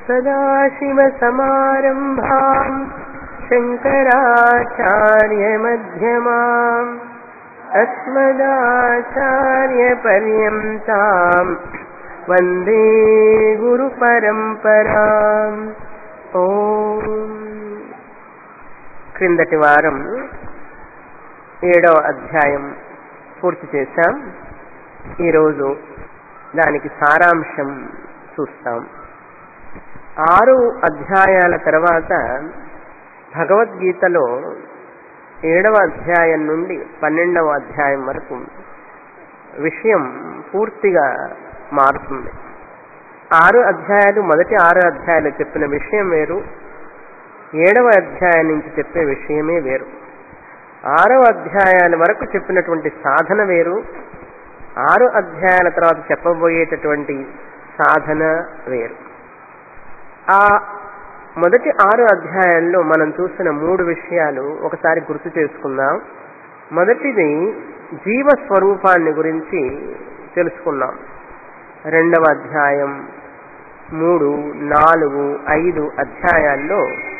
सदाशिवसमारम्भाम् शङ्कराचार्यमध्यमाम् अस्मदाचार्यपर्यन्ताम् वन्दे గురుపరంపరాం ఓం క్రిందటి వారం ఏడవ అధ్యాయం పూర్తి చేశాం ఈరోజు దానికి సారాంశం చూస్తాం ఆరు అధ్యాయాల తర్వాత భగవద్గీతలో ఏడవ అధ్యాయం నుండి పన్నెండవ అధ్యాయం వరకు విషయం పూర్తిగా మారుతుంది ఆరు అధ్యాయాలు మొదటి ఆరు అధ్యాయాలు చెప్పిన విషయం వేరు ఏడవ అధ్యాయం నుంచి చెప్పే విషయమే వేరు ఆరవ అధ్యాయాల వరకు చెప్పినటువంటి సాధన వేరు ఆరు అధ్యాయాల తర్వాత చెప్పబోయేటటువంటి సాధన వేరు ఆ మొదటి ఆరు అధ్యాయాల్లో మనం చూసిన మూడు విషయాలు ఒకసారి గుర్తు చేసుకుందాం మొదటిది జీవ స్వరూపాన్ని గురించి తెలుసుకున్నాం రెండవ అధ్యాయం మూడు నాలుగు ఐదు అధ్యాయాల్లో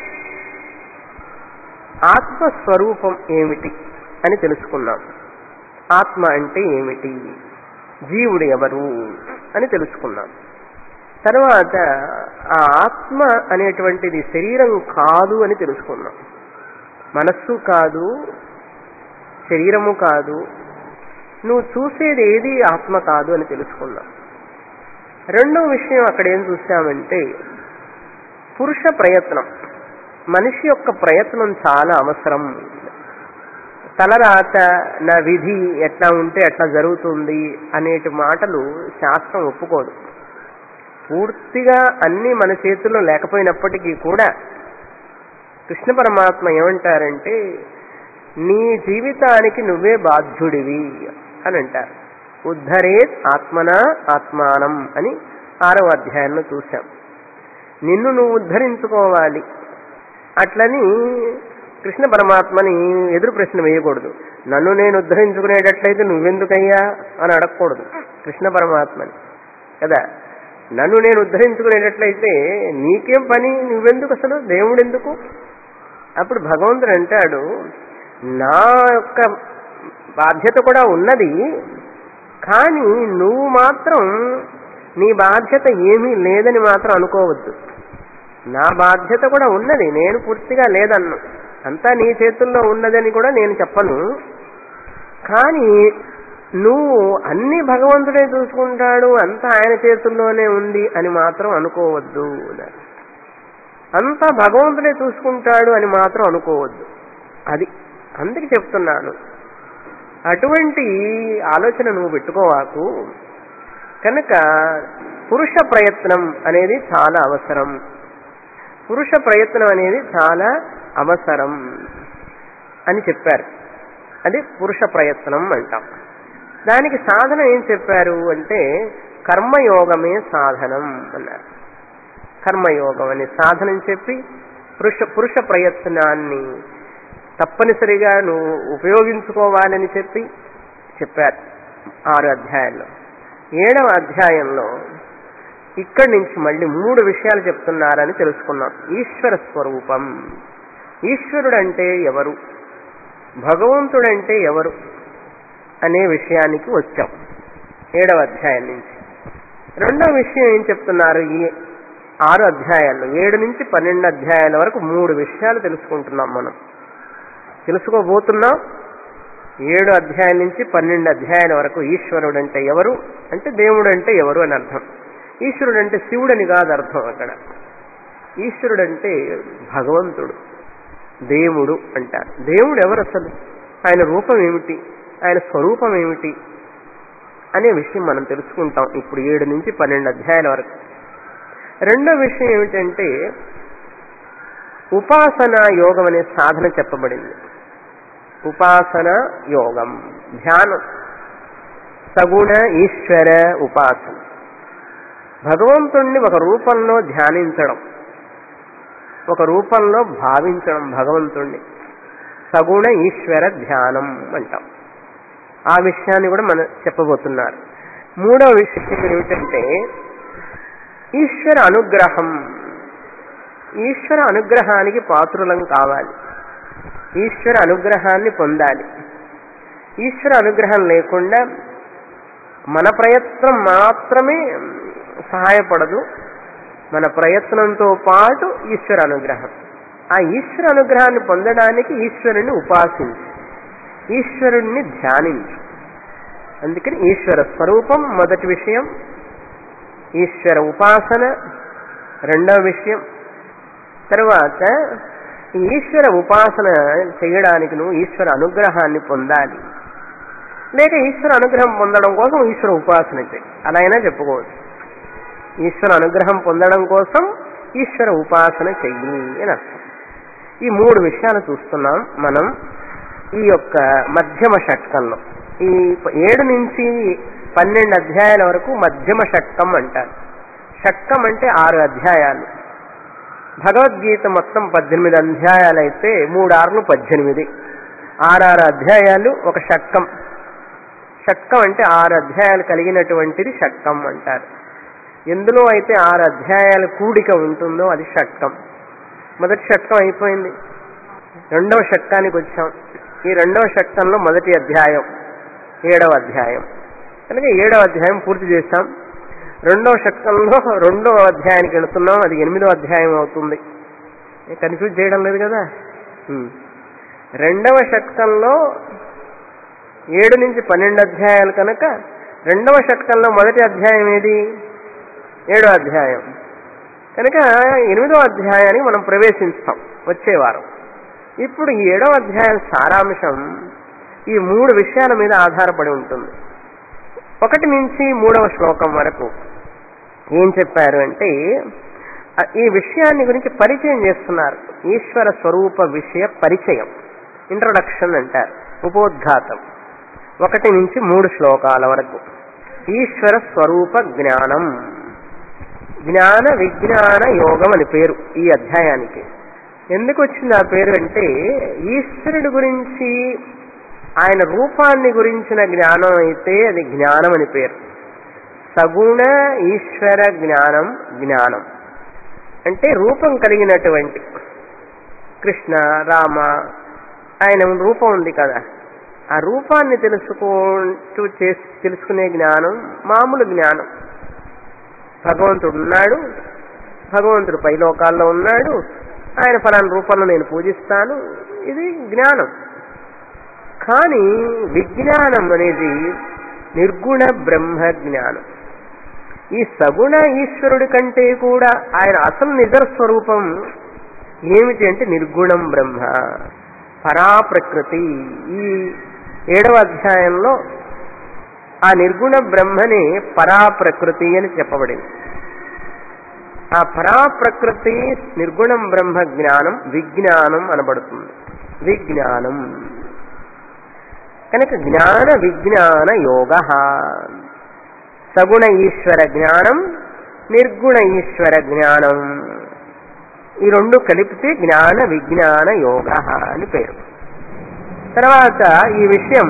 ఆత్మస్వరూపం ఏమిటి అని తెలుసుకున్నాం ఆత్మ అంటే ఏమిటి జీవుడు ఎవరు అని తెలుసుకున్నాం తర్వాత ఆ ఆత్మ అనేటువంటిది శరీరం కాదు అని తెలుసుకున్నాం మనస్సు కాదు శరీరము కాదు నువ్వు చూసేది ఏది ఆత్మ కాదు అని తెలుసుకున్నాం రెండో విషయం అక్కడ ఏం చూసామంటే పురుష ప్రయత్నం మనిషి యొక్క ప్రయత్నం చాలా అవసరం తలరాత నా విధి ఎట్లా ఉంటే ఎట్లా జరుగుతుంది అనేటి మాటలు శాస్త్రం ఒప్పుకోదు పూర్తిగా అన్ని మన చేతుల్లో లేకపోయినప్పటికీ కూడా కృష్ణ పరమాత్మ ఏమంటారంటే నీ జీవితానికి నువ్వే బాధ్యుడివి అని అంటారు ఉద్ధరేత్ ఆత్మన ఆత్మానం అని ఆరవ అధ్యాయంలో చూశాం నిన్ను నువ్వు ఉద్ధరించుకోవాలి అట్లని కృష్ణ పరమాత్మని ఎదురు ప్రశ్న వేయకూడదు నన్ను నేను ఉద్ధరించుకునేటట్లయితే నువ్వెందుకయ్యా అని అడగకూడదు కృష్ణ పరమాత్మని కదా నన్ను నేను ఉద్ధరించుకునేటట్లయితే నీకేం పని నువ్వెందుకు అసలు దేవుడెందుకు అప్పుడు భగవంతుడు అంటాడు నా యొక్క బాధ్యత కూడా ఉన్నది కానీ నువ్వు మాత్రం నీ బాధ్యత ఏమీ లేదని మాత్రం అనుకోవద్దు నా బాధ్యత కూడా ఉన్నది నేను పూర్తిగా లేదన్ను అంతా నీ చేతుల్లో ఉన్నదని కూడా నేను చెప్పను కానీ నువ్వు అన్ని భగవంతుడే చూసుకుంటాడు అంతా ఆయన చేతుల్లోనే ఉంది అని మాత్రం అనుకోవద్దు అంతా భగవంతుడే చూసుకుంటాడు అని మాత్రం అనుకోవద్దు అది అందుకు చెప్తున్నాను అటువంటి ఆలోచన నువ్వు పెట్టుకోవాకు కనుక పురుష ప్రయత్నం అనేది చాలా అవసరం పురుష ప్రయత్నం అనేది చాలా అవసరం అని చెప్పారు అది పురుష ప్రయత్నం అంటాం దానికి సాధన ఏం చెప్పారు అంటే కర్మయోగమే సాధనం అన్నారు కర్మయోగం అనే సాధనం చెప్పి పురుష పురుష ప్రయత్నాన్ని తప్పనిసరిగా నువ్వు ఉపయోగించుకోవాలని చెప్పి చెప్పారు ఆరు అధ్యాయాల్లో ఏడవ అధ్యాయంలో ఇక్కడి నుంచి మళ్ళీ మూడు విషయాలు చెప్తున్నారని తెలుసుకున్నాం ఈశ్వర స్వరూపం ఈశ్వరుడంటే ఎవరు భగవంతుడంటే ఎవరు అనే విషయానికి వచ్చాం ఏడవ అధ్యాయం నుంచి రెండవ విషయం ఏం చెప్తున్నారు ఈ ఆరు అధ్యాయాల్లో ఏడు నుంచి పన్నెండు అధ్యాయాల వరకు మూడు విషయాలు తెలుసుకుంటున్నాం మనం తెలుసుకోబోతున్నాం ఏడు అధ్యాయం నుంచి పన్నెండు అధ్యాయాల వరకు ఈశ్వరుడు అంటే ఎవరు అంటే దేవుడు అంటే ఎవరు అని అర్థం ఈశ్వరుడు అంటే శివుడని కాదు అర్థం అక్కడ ఈశ్వరుడు అంటే భగవంతుడు దేవుడు అంటారు దేవుడు ఎవరు అసలు ఆయన రూపం ఏమిటి ఆయన స్వరూపం ఏమిటి అనే విషయం మనం తెలుసుకుంటాం ఇప్పుడు ఏడు నుంచి పన్నెండు అధ్యాయాల వరకు రెండో విషయం ఏమిటంటే ఉపాసన యోగం అనే సాధన చెప్పబడింది ఉపాసన యోగం ధ్యానం సగుణ ఈశ్వర ఉపాసన భగవంతుణ్ణి ఒక రూపంలో ధ్యానించడం ఒక రూపంలో భావించడం భగవంతుణ్ణి సగుణ ఈశ్వర ధ్యానం అంటాం ఆ విషయాన్ని కూడా మనం చెప్పబోతున్నారు మూడవ విషయం ఏమిటంటే ఈశ్వర అనుగ్రహం ఈశ్వర అనుగ్రహానికి పాత్రులం కావాలి ఈశ్వర అనుగ్రహాన్ని పొందాలి ఈశ్వర అనుగ్రహం లేకుండా మన ప్రయత్నం మాత్రమే సహాయపడదు మన ప్రయత్నంతో పాటు ఈశ్వర అనుగ్రహం ఆ ఈశ్వర అనుగ్రహాన్ని పొందడానికి ఈశ్వరుణ్ణి ఉపాసించు ఈశ్వరుణ్ణి ధ్యానించు అందుకని ఈశ్వర స్వరూపం మొదటి విషయం ఈశ్వర ఉపాసన రెండవ విషయం తర్వాత ఈ ఈశ్వర ఉపాసన చేయడానికి నువ్వు ఈశ్వర అనుగ్రహాన్ని పొందాలి లేక ఈశ్వర అనుగ్రహం పొందడం కోసం ఈశ్వర ఉపాసన చేయి అలా అయినా చెప్పుకోవచ్చు ఈశ్వర అనుగ్రహం పొందడం కోసం ఈశ్వర ఉపాసన చెయ్యి అని అర్థం ఈ మూడు విషయాలు చూస్తున్నాం మనం ఈ యొక్క మధ్యమ షట్కంలో ఈ ఏడు నుంచి పన్నెండు అధ్యాయాల వరకు మధ్యమ షట్కం అంటారు షట్కం అంటే ఆరు అధ్యాయాలు భగవద్గీత మొత్తం పద్దెనిమిది అధ్యాయాలు అయితే మూడు ఆరులు పద్దెనిమిది ఆరారు అధ్యాయాలు ఒక షట్కం షట్కం అంటే ఆరు అధ్యాయాలు కలిగినటువంటిది షట్కం అంటారు ఎందులో అయితే ఆరు అధ్యాయాల కూడిక ఉంటుందో అది షట్కం మొదటి షట్కం అయిపోయింది రెండవ షట్కానికి వచ్చాం ఈ రెండవ షట్కంలో మొదటి అధ్యాయం ఏడవ అధ్యాయం కనుక ఏడవ అధ్యాయం పూర్తి చేశాం రెండవ షట్కంలో రెండవ అధ్యాయానికి వెళుతున్నాం అది ఎనిమిదో అధ్యాయం అవుతుంది కన్ఫ్యూజ్ చేయడం లేదు కదా ఉమ్. రెండవ షట్కంలో ఏడు నుంచి పన్నెండు అధ్యాయాలు కనుక రెండవ షట్కంలో మొదటి అధ్యాయం ఏది ఏడో అధ్యాయం కనుక ఎనిమిదో అధ్యాయానికి మనం ప్రవేశిస్తాం వచ్చే వారం ఇప్పుడు ఈ ఏడవ అధ్యాయం సారాంశం ఈ మూడు విషయాల మీద ఆధారపడి ఉంటుంది ఒకటి నుంచి మూడవ శ్లోకం వరకు ఏం చెప్పారు అంటే ఆ- ఈ విషయాన్ని గురించి పరిచయం చేస్తున్నారు ఈశ్వర స్వరూప విషయ పరిచయం ఇంట్రొడక్షన్ అంటారు ఉపోద్ఘాతం ఒకటి నుంచి మూడు శ్లోకాల వరకు ఈశ్వర స్వరూప జ్ఞానం జ్ఞాన విజ్ఞాన యోగం అని పేరు ఈ అధ్యాయానికి ఎందుకు వచ్చింది ఆ పేరు అంటే ఈశ్వరుడి గురించి ఆయన రూపాన్ని గురించిన జ్ఞానం అయితే అది జ్ఞానం అని పేరు సగుణ ఈశ్వర జ్ఞానం జ్ఞానం అంటే రూపం కలిగినటువంటి కృష్ణ రామ ఆయన రూపం ఉంది కదా ఆ రూపాన్ని తెలుసుకుంటూ చేసి తెలుసుకునే జ్ఞానం మామూలు జ్ఞానం భగవంతుడు ఉన్నాడు భగవంతుడు పైలోకాల్లో ఉన్నాడు ఆయన ఫలానా రూపంలో నేను పూజిస్తాను ఇది జ్ఞానం కానీ విజ్ఞానం అనేది నిర్గుణ బ్రహ్మ జ్ఞానం ఈ సగుణ ఈశ్వరుడి కంటే కూడా ఆయన అసలు నిజ స్వరూపం ఏమిటి అంటే నిర్గుణం బ్రహ్మ పరాప్రకృతి ఈ ఏడవ అధ్యాయంలో ఆ నిర్గుణ బ్రహ్మని పరాప్రకృతి అని చెప్పబడింది ఆ పరాప్రకృతి నిర్గుణం బ్రహ్మ జ్ఞానం విజ్ఞానం అనబడుతుంది విజ్ఞానం కనుక జ్ఞాన విజ్ఞాన యోగ సగుణ ఈశ్వర జ్ఞానం నిర్గుణ ఈశ్వర జ్ఞానం ఈ రెండు కలిపితే జ్ఞాన విజ్ఞాన యోగ అని పేరు తర్వాత ఈ విషయం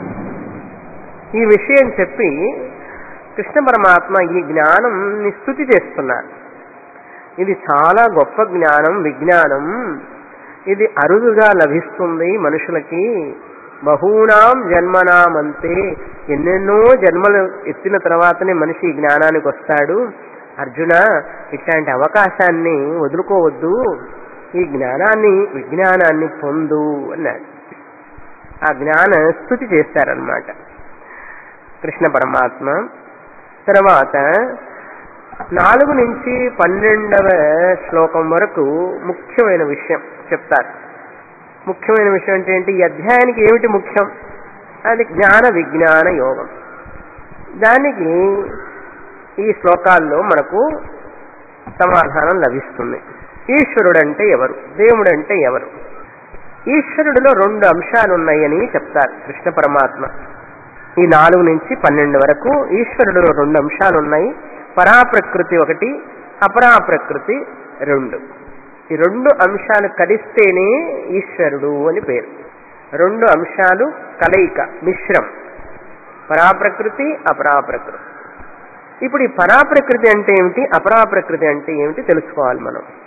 ఈ విషయం చెప్పి కృష్ణ పరమాత్మ ఈ జ్ఞానం స్థుతి చేస్తున్నారు ఇది చాలా గొప్ప జ్ఞానం విజ్ఞానం ఇది అరుదుగా లభిస్తుంది మనుషులకి బహూనాం జన్మనామంతే ఎన్నెన్నో జన్మలు ఎత్తిన తర్వాతనే మనిషి ఈ జ్ఞానానికి వస్తాడు అర్జున ఇట్లాంటి అవకాశాన్ని వదులుకోవద్దు ఈ జ్ఞానాన్ని విజ్ఞానాన్ని పొందు అన్నాడు ఆ జ్ఞాన స్థుతి చేస్తారనమాట కృష్ణ పరమాత్మ తర్వాత నాలుగు నుంచి పన్నెండవ శ్లోకం వరకు ముఖ్యమైన విషయం చెప్తారు ముఖ్యమైన విషయం అంటే ఏంటి ఈ అధ్యాయానికి ఏమిటి ముఖ్యం అది జ్ఞాన విజ్ఞాన యోగం దానికి ఈ శ్లోకాల్లో మనకు సమాధానం లభిస్తుంది ఈశ్వరుడంటే ఎవరు దేవుడంటే ఎవరు ఈశ్వరుడిలో రెండు అంశాలు ఉన్నాయని చెప్తారు కృష్ణ పరమాత్మ ఈ నాలుగు నుంచి పన్నెండు వరకు ఈశ్వరుడిలో రెండు అంశాలు ఉన్నాయి పరాప్రకృతి ఒకటి అపరాప్రకృతి రెండు ఈ రెండు అంశాలు కలిస్తేనే ఈశ్వరుడు అని పేరు రెండు అంశాలు కలయిక మిశ్రం పరాప్రకృతి అపరాప్రకృతి ఇప్పుడు ఈ పరాప్రకృతి అంటే ఏమిటి అపరాప్రకృతి అంటే ఏమిటి తెలుసుకోవాలి మనం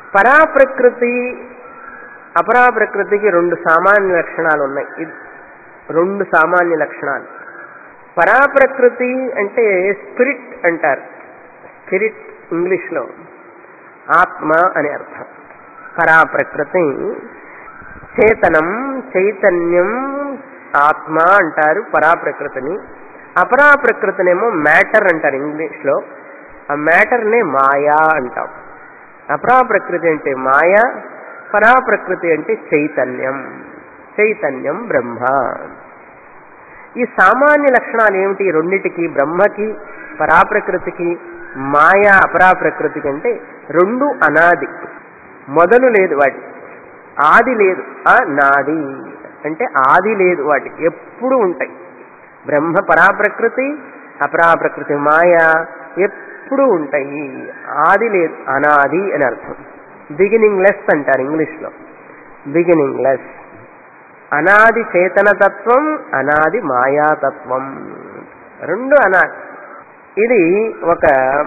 పరాప్రకృతి అపరాప్రకృతికి రెండు సామాన్య లక్షణాలు ఉన్నాయి ఇది రెండు సామాన్య లక్షణాలు పరాప్రకృతి అంటే స్పిరిట్ అంటారు స్పిరిట్ ఇంగ్లీష్లో ఆత్మ అని అర్థం పరాప్రకృతి చేతనం చైతన్యం ఆత్మ అంటారు పరాప్రకృతిని అపరాప్రకృతినేమో మ్యాటర్ అంటారు ఇంగ్లీష్లో ఆ మ్యాటర్నే మాయా అంటాం అపరాప్రకృతి అంటే మాయ పరాప్రకృతి అంటే చైతన్యం చైతన్యం బ్రహ్మ ఈ సామాన్య లక్షణాలు ఏమిటి ఈ రెండిటికి బ్రహ్మకి పరాప్రకృతికి మాయా అపరాప్రకృతికి అంటే రెండు అనాది మొదలు లేదు వాటి ఆది లేదు ఆ నాది అంటే ఆది లేదు వాటి ఎప్పుడు ఉంటాయి బ్రహ్మ పరాప్రకృతి అపరాప్రకృతి మాయ ఎప్పుడు ఉంటాయి ఆది లేదు అనాది అని అర్థం బిగినింగ్ లెస్ అంటారు ఇంగ్లీష్లో బిగినింగ్ లెస్ అనాది చేతనతత్వం అనాది మాయాతత్వం రెండు అనాది ఇది ఒక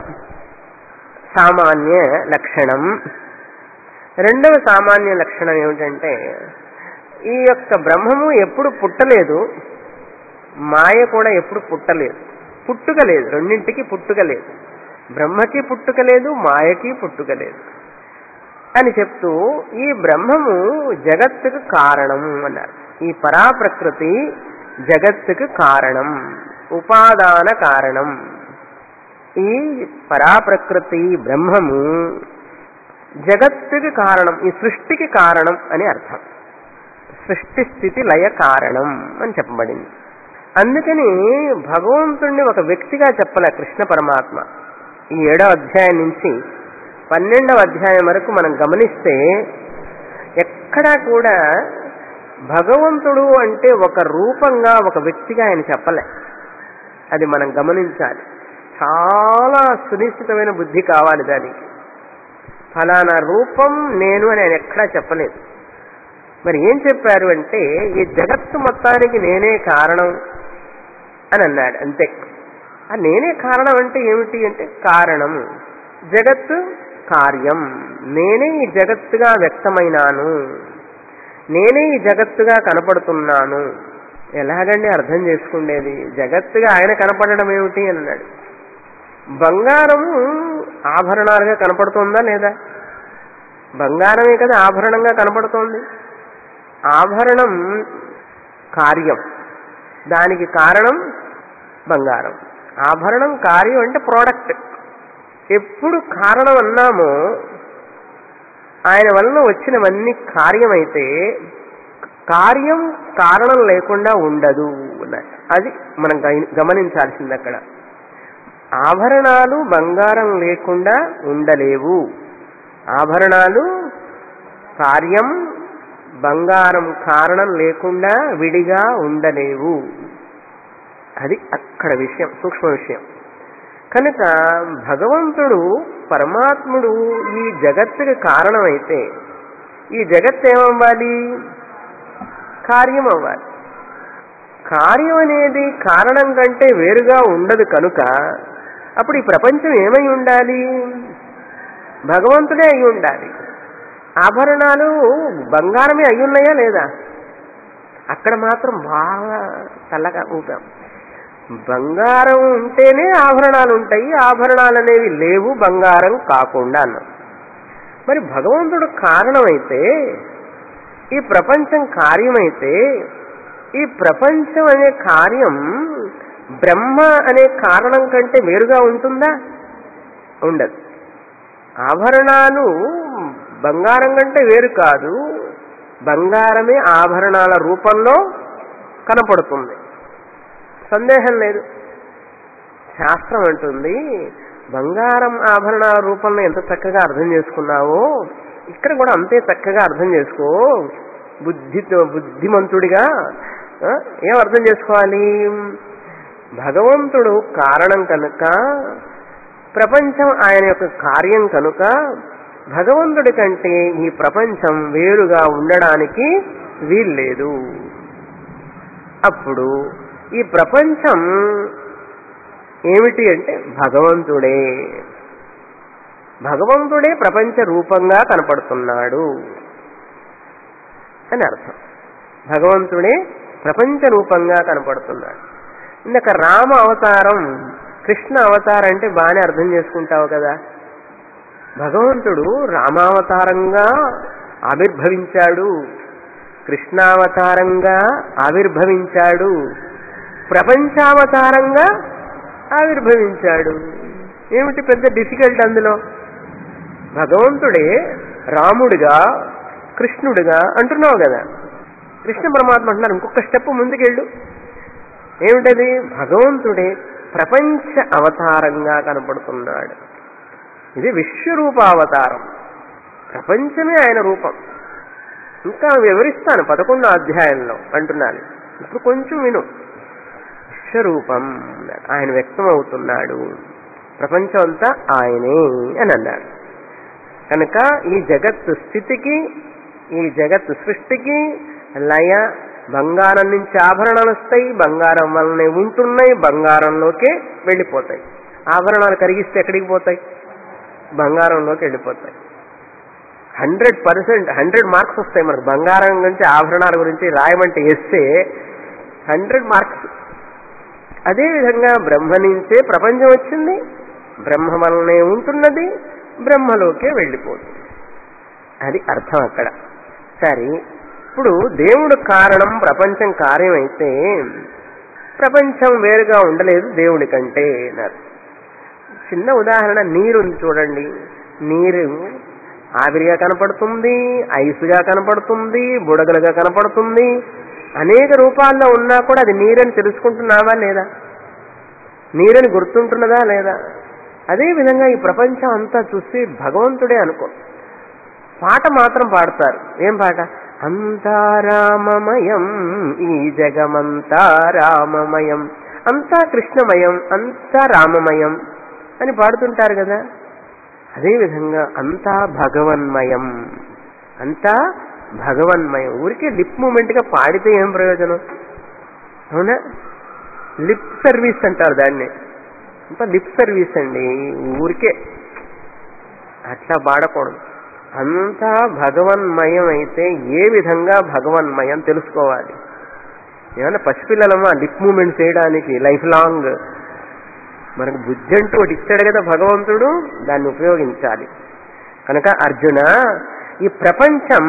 సామాన్య లక్షణం రెండవ సామాన్య లక్షణం ఏమిటంటే ఈ యొక్క బ్రహ్మము ఎప్పుడు పుట్టలేదు మాయ కూడా ఎప్పుడు పుట్టలేదు పుట్టుక లేదు రెండింటికి పుట్టుక లేదు బ్రహ్మకి పుట్టుక లేదు మాయకి పుట్టుక లేదు అని చెప్తూ ఈ బ్రహ్మము జగత్తుకు కారణం అన్నారు ఈ పరాప్రకృతి జగత్తుకు కారణం ఉపాదాన కారణం ఈ పరాప్రకృతి బ్రహ్మము జగత్తుకి కారణం ఈ సృష్టికి కారణం అని అర్థం సృష్టి స్థితి లయ కారణం అని చెప్పబడింది అందుకని భగవంతుణ్ణి ఒక వ్యక్తిగా చెప్పలే కృష్ణ పరమాత్మ ఈ ఏడో అధ్యాయం నుంచి పన్నెండవ అధ్యాయం వరకు మనం గమనిస్తే ఎక్కడా కూడా భగవంతుడు అంటే ఒక రూపంగా ఒక వ్యక్తిగా ఆయన చెప్పలే అది మనం గమనించాలి చాలా సునిశ్చితమైన బుద్ధి కావాలి దానికి ఫలానా రూపం నేను అని ఆయన ఎక్కడా చెప్పలేదు మరి ఏం చెప్పారు అంటే ఈ జగత్తు మొత్తానికి నేనే కారణం అని అన్నాడు అంతే ఆ నేనే కారణం అంటే ఏమిటి అంటే కారణం జగత్తు కార్యం నేనే ఈ జగత్తుగా వ్యక్తమైనాను నేనే ఈ జగత్తుగా కనపడుతున్నాను ఎలాగండి అర్థం చేసుకుండేది జగత్తుగా ఆయన కనపడడం ఏమిటి అని అన్నాడు బంగారము ఆభరణాలుగా కనపడుతుందా లేదా బంగారమే కదా ఆభరణంగా కనపడుతోంది ఆభరణం కార్యం దానికి కారణం బంగారం ఆభరణం కార్యం అంటే ప్రోడక్ట్ ఎప్పుడు కారణం అన్నామో ఆయన వలన వచ్చినవన్నీ కార్యమైతే కార్యం కారణం లేకుండా ఉండదు అన్నారు అది మనం గమ- గమనించాల్సింది అక్కడ ఆభరణాలు బంగారం లేకుండా ఉండలేవు ఆభరణాలు కార్యం బంగారం కారణం లేకుండా విడిగా ఉండలేవు అది అక్కడ విషయం సూక్ష్మ విషయం కనుక భగవంతుడు పరమాత్ముడు ఈ జగత్తుకి కారణమైతే ఈ జగత్ ఏమవ్వాలి కార్యం అవ్వాలి కార్యం అనేది కారణం కంటే వేరుగా ఉండదు కనుక అప్పుడు ఈ ప్రపంచం ఏమై ఉండాలి భగవంతుడే అయి ఉండాలి ఆభరణాలు బంగారమే అయి ఉన్నాయా లేదా అక్కడ మాత్రం బాగా చల్లగా ఊపాం బంగారం ఉంటేనే ఆభరణాలు ఉంటాయి ఆభరణాలు అనేవి లేవు బంగారం కాకుండా అన్నాం మరి భగవంతుడు కారణమైతే ఈ ప్రపంచం కార్యమైతే ఈ ప్రపంచం అనే కార్యం బ్రహ్మ అనే కారణం కంటే వేరుగా ఉంటుందా ఉండదు ఆభరణాలు బంగారం కంటే వేరు కాదు బంగారమే ఆభరణాల రూపంలో కనపడుతుంది సందేహం లేదు శాస్త్రం అంటుంది బంగారం ఆభరణాల రూపంలో ఎంత చక్కగా అర్థం చేసుకున్నావో ఇక్కడ కూడా అంతే చక్కగా అర్థం చేసుకో బుద్ధి బుద్ధిమంతుడిగా ఆ, ఏం అర్థం చేసుకోవాలి భగవంతుడు కారణం కనుక ప్రపంచం ఆయన యొక్క కార్యం కనుక భగవంతుడి కంటే ఈ ప్రపంచం వేరుగా ఉండడానికి వీల్లేదు అప్పుడు ఈ ప్రపంచం ఏమిటి అంటే భగవంతుడే భగవంతుడే ప్రపంచ రూపంగా కనపడుతున్నాడు అని అర్థం భగవంతుడే ప్రపంచ రూపంగా కనపడుతున్నాడు ఇందాక రామ అవతారం కృష్ణ అవతారం అంటే బాగానే అర్థం చేసుకుంటావు కదా భగవంతుడు రామావతారంగా ఆవిర్భవించాడు కృష్ణావతారంగా ఆవిర్భవించాడు ప్రపంచావతారంగా ఆవిర్భవించాడు ఏమిటి పెద్ద డిఫికల్ట్ అందులో భగవంతుడే రాముడిగా కృష్ణుడిగా అంటున్నావు కదా కృష్ణ పరమాత్మ అంటున్నారు ఇంకొక స్టెప్ ముందుకెళ్ళు ఏమిటది భగవంతుడే ప్రపంచ అవతారంగా కనపడుతున్నాడు ఇది విశ్వరూపావతారం ప్రపంచమే ఆయన రూపం ఇంకా వివరిస్తాను పదకొండో అధ్యాయంలో అంటున్నాను ఇప్పుడు కొంచెం విను విశ్వరూపం ఆయన వ్యక్తం అవుతున్నాడు ప్రపంచం అంతా ఆయనే అని అన్నాడు కనుక ఈ జగత్తు స్థితికి ఈ జగత్తు సృష్టికి లయ బంగారం నుంచి ఆభరణాలు వస్తాయి బంగారం వల్లనే ఉంటున్నాయి బంగారంలోకే వెళ్ళిపోతాయి ఆభరణాలు కరిగిస్తే ఎక్కడికి పోతాయి బంగారంలోకి వెళ్ళిపోతాయి హండ్రెడ్ పర్సెంట్ హండ్రెడ్ మార్క్స్ వస్తాయి మనకు బంగారం గురించి ఆభరణాల గురించి రాయమంటే వేస్తే హండ్రెడ్ మార్క్స్ అదేవిధంగా బ్రహ్మ నుంచే ప్రపంచం వచ్చింది బ్రహ్మ వలనే ఉంటున్నది బ్రహ్మలోకే వెళ్ళిపోతుంది అది అర్థం అక్కడ సరే ఇప్పుడు దేవుడు కారణం ప్రపంచం కార్యమైతే ప్రపంచం వేరుగా ఉండలేదు దేవుడి కంటే అన్నారు చిన్న ఉదాహరణ నీరుని చూడండి నీరు ఆవిరిగా కనపడుతుంది ఐస్గా కనపడుతుంది బుడగలుగా కనపడుతుంది అనేక రూపాల్లో ఉన్నా కూడా అది నీరని తెలుసుకుంటున్నావా లేదా నీరని గుర్తుంటున్నదా లేదా అదే విధంగా ఈ ప్రపంచం అంతా చూసి భగవంతుడే అనుకో పాట మాత్రం పాడతారు ఏం పాట అంతా రామమయం ఈ జగమంతా రామమయం అంతా కృష్ణమయం అంతా రామమయం అని పాడుతుంటారు కదా అదేవిధంగా అంతా భగవన్మయం అంతా భగవన్మయం ఊరికే లిప్ మూమెంట్గా పాడితే ఏం ప్రయోజనం అవునా లిప్ సర్వీస్ అంటారు దాన్ని అంతా లిప్ సర్వీస్ అండి ఊరికే అట్లా పాడకూడదు అంతా భగవన్మయం అయితే ఏ విధంగా భగవన్మయం తెలుసుకోవాలి ఏమన్నా పసిపిల్లలమా లిప్ మూమెంట్ చేయడానికి లైఫ్ లాంగ్ మనకు బుద్ధి అంటూ ఒకటి ఇచ్చాడు కదా భగవంతుడు దాన్ని ఉపయోగించాలి కనుక అర్జున ఈ ప్రపంచం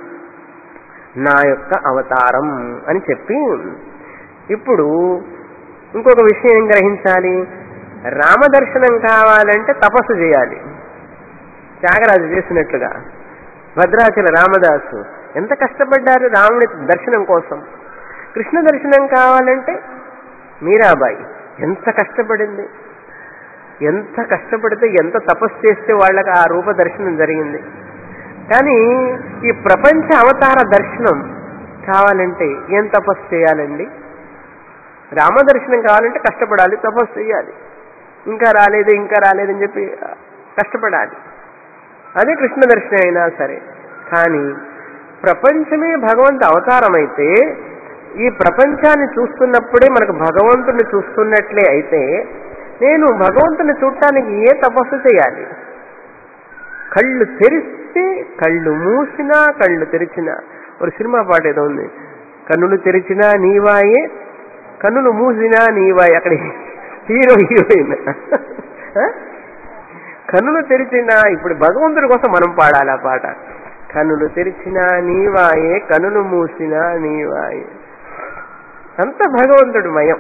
నా యొక్క అవతారం అని చెప్పి ఇప్పుడు ఇంకొక విషయం ఏం గ్రహించాలి రామదర్శనం కావాలంటే తపస్సు చేయాలి త్యాగరాజు చేసినట్లుగా భద్రాచల రామదాసు ఎంత కష్టపడ్డారు రాముడి దర్శనం కోసం కృష్ణ దర్శనం కావాలంటే మీరాబాయి ఎంత కష్టపడింది ఎంత కష్టపడితే ఎంత తపస్సు చేస్తే వాళ్ళకి ఆ రూప దర్శనం జరిగింది కానీ ఈ ప్రపంచ అవతార దర్శనం కావాలంటే ఏం తపస్సు చేయాలండి రామదర్శనం కావాలంటే కష్టపడాలి తపస్సు చేయాలి ఇంకా రాలేదు ఇంకా రాలేదని చెప్పి కష్టపడాలి అదే కృష్ణ దర్శనం అయినా సరే కానీ ప్రపంచమే భగవంతు అవతారం అయితే ఈ ప్రపంచాన్ని చూస్తున్నప్పుడే మనకు భగవంతుని చూస్తున్నట్లే అయితే నేను భగవంతుని చూడటానికి ఏ తపస్సు చేయాలి కళ్ళు తెరిస్తే కళ్ళు మూసినా కళ్ళు తెరిచినా ఒక సినిమా పాట ఏదో ఉంది కన్నులు తెరిచినా నీవాయే కన్నులు మూసినా నీవాయే అక్కడ హీరో హీరోయిన్ కన్నులు తెరిచినా ఇప్పుడు భగవంతుడి కోసం మనం పాడాలి ఆ పాట కన్నులు తెరిచినా నీవాయే కన్నులు మూసినా నీవాయే అంత భగవంతుడు మయం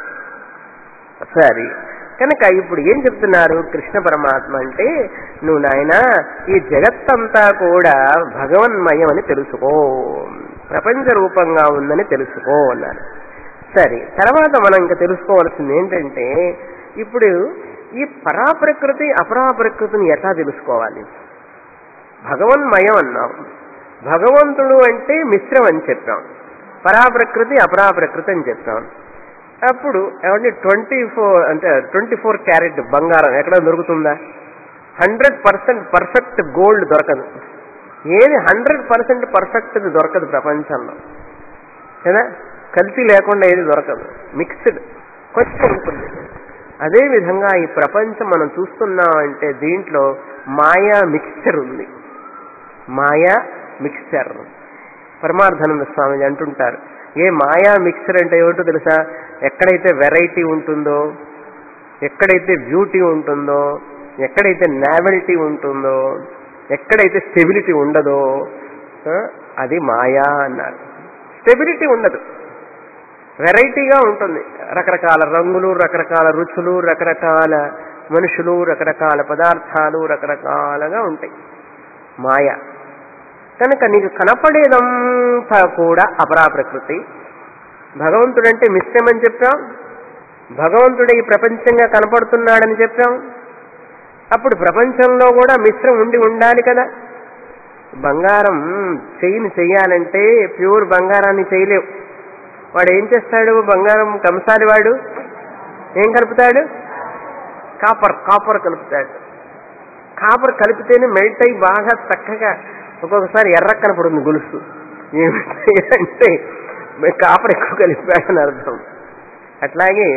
సరే కనుక ఇప్పుడు ఏం చెప్తున్నారు కృష్ణ పరమాత్మ అంటే నువ్వు నాయన ఈ జగత్తంతా కూడా భగవన్మయం అని తెలుసుకో ప్రపంచ రూపంగా ఉందని తెలుసుకో అన్నారు సరే తర్వాత మనం ఇంకా తెలుసుకోవాల్సింది ఏంటంటే ఇప్పుడు ఈ పరాప్రకృతి అపరాప్రకృతిని ఎట్లా తెలుసుకోవాలి భగవన్మయం అన్నాం భగవంతుడు అంటే మిశ్రం అని చెప్పాం పరాప్రకృతి అపరాప్రకృతి అని చెప్పాం అప్పుడు ఏమంటే ట్వంటీ ఫోర్ అంటే ట్వంటీ ఫోర్ క్యారెట్ బంగారం ఎక్కడ దొరుకుతుందా హండ్రెడ్ పర్సెంట్ పర్ఫెక్ట్ గోల్డ్ దొరకదు ఏది హండ్రెడ్ పర్సెంట్ పర్ఫెక్ట్ దొరకదు ప్రపంచంలో కదా కల్తీ లేకుండా ఏది దొరకదు మిక్స్డ్ కొంచెం ఉంటుంది అదేవిధంగా ఈ ప్రపంచం మనం చూస్తున్నాం అంటే దీంట్లో మాయా మిక్స్చర్ ఉంది మాయా మిక్స్చర్ పరమార్థానంద స్వామి అంటుంటారు ఏ మాయా మిక్స్చర్ అంటే ఏమిటో తెలుసా ఎక్కడైతే వెరైటీ ఉంటుందో ఎక్కడైతే బ్యూటీ ఉంటుందో ఎక్కడైతే నావెల్టీ ఉంటుందో ఎక్కడైతే స్టెబిలిటీ ఉండదో ఆ, అది మాయా అన్నారు స్టెబిలిటీ ఉండదు వెరైటీగా ఉంటుంది రకరకాల రంగులు రకరకాల రుచులు రకరకాల మనుషులు రకరకాల పదార్థాలు రకరకాలుగా ఉంటాయి మాయ కనుక నీకు కనపడేదంతా కూడా అపరా ప్రకృతి భగవంతుడంటే మిశ్రమని చెప్పాం భగవంతుడే ఈ ప్రపంచంగా కనపడుతున్నాడని చెప్పాం అప్పుడు ప్రపంచంలో కూడా మిశ్రం ఉండి ఉండాలి కదా బంగారం చెయ్యిని చెయ్యాలంటే ప్యూర్ బంగారాన్ని చేయలేవు వాడు ఏం చేస్తాడు బంగారం కంసాలి వాడు ఏం కలుపుతాడు కాపర్ కాపర్ కలుపుతాడు కాపర్ కలిపితేనే మెల్ట్ అయి బాగా చక్కగా ఒక్కొక్కసారి ఎర్ర కనపడుతుంది గొలుసు ఏమిటి అంటే కాపర్ ఎక్కువ కలిపాడని అర్థం అట్లాగే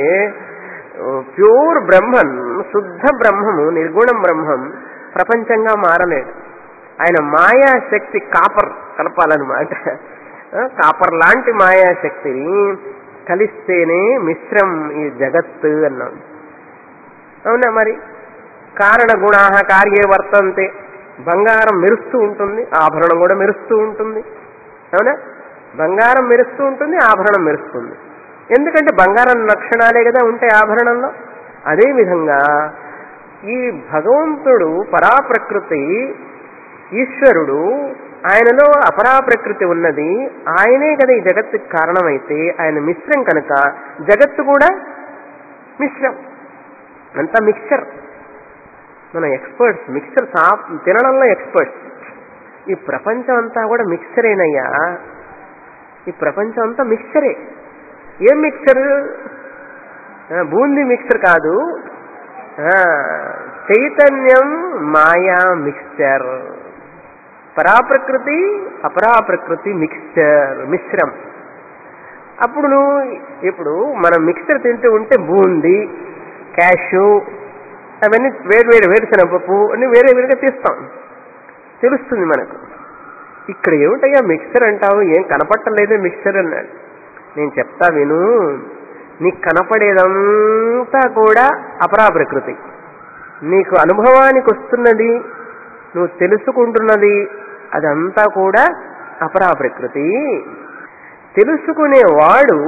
ప్యూర్ బ్రహ్మం శుద్ధ బ్రహ్మము నిర్గుణం బ్రహ్మం ప్రపంచంగా మారలేడు ఆయన మాయాశక్తి కాపర్ కలపాలన్నమాట ఆ, కాపర్ లాంటి మాయాశక్తిని కలిస్తేనే మిశ్రం ఈ జగత్తు అన్నాం అవునా మరి కారణ గుణా కార్యే వర్తంతే బంగారం మెరుస్తూ ఉంటుంది ఆభరణం కూడా మెరుస్తూ ఉంటుంది అవునా బంగారం మెరుస్తూ ఉంటుంది ఆభరణం మెరుస్తుంది ఎందుకంటే బంగారం లక్షణాలే కదా ఉంటాయి ఆభరణంలో అదే విధంగా ఈ భగవంతుడు పరాప్రకృతి ఈశ్వరుడు ఆయనలో అపరాప్రకృతి ఉన్నది ఆయనే కదా ఈ జగత్తుకి కారణమైతే ఆయన మిశ్రం కనుక జగత్తు కూడా మిశ్రం అంతా మిక్చర్ మన ఎక్స్పర్ట్స్ మిక్చర్ సా తినడంలో ఎక్స్పర్ట్స్ ఈ ప్రపంచం అంతా కూడా మిక్చరేనయ్యా ఈ ప్రపంచం అంతా మిక్చరే ఏం మిక్చర్ ఆ, బూందీ మిక్చర్ కాదు ఆ, చైతన్యం మాయా మిక్స్చర్ పరాప్రకృతి అపరాప్రకృతి మిక్స్చర్ మిశ్రం అప్పుడు నువ్వు ఇప్పుడు మనం మిక్స్చర్ తింటూ ఉంటే బూందీ క్యాషు అవన్నీ వేరు వేరు వేరుశనగపప్పు అన్ని వేరే వేరుగా తీస్తాం తెలుస్తుంది మనకు ఇక్కడ ఏమిటయ్యా మిక్సర్ అంటావు ఏం కనపట్టలేదే మిక్సర్ అన్నాడు నేను చెప్తా విను నీకు కనపడేదంతా కూడా అపరా ప్రకృతి నీకు అనుభవానికి వస్తున్నది నువ్వు తెలుసుకుంటున్నది అదంతా కూడా అపరా ప్రకృతి తెలుసుకునేవాడు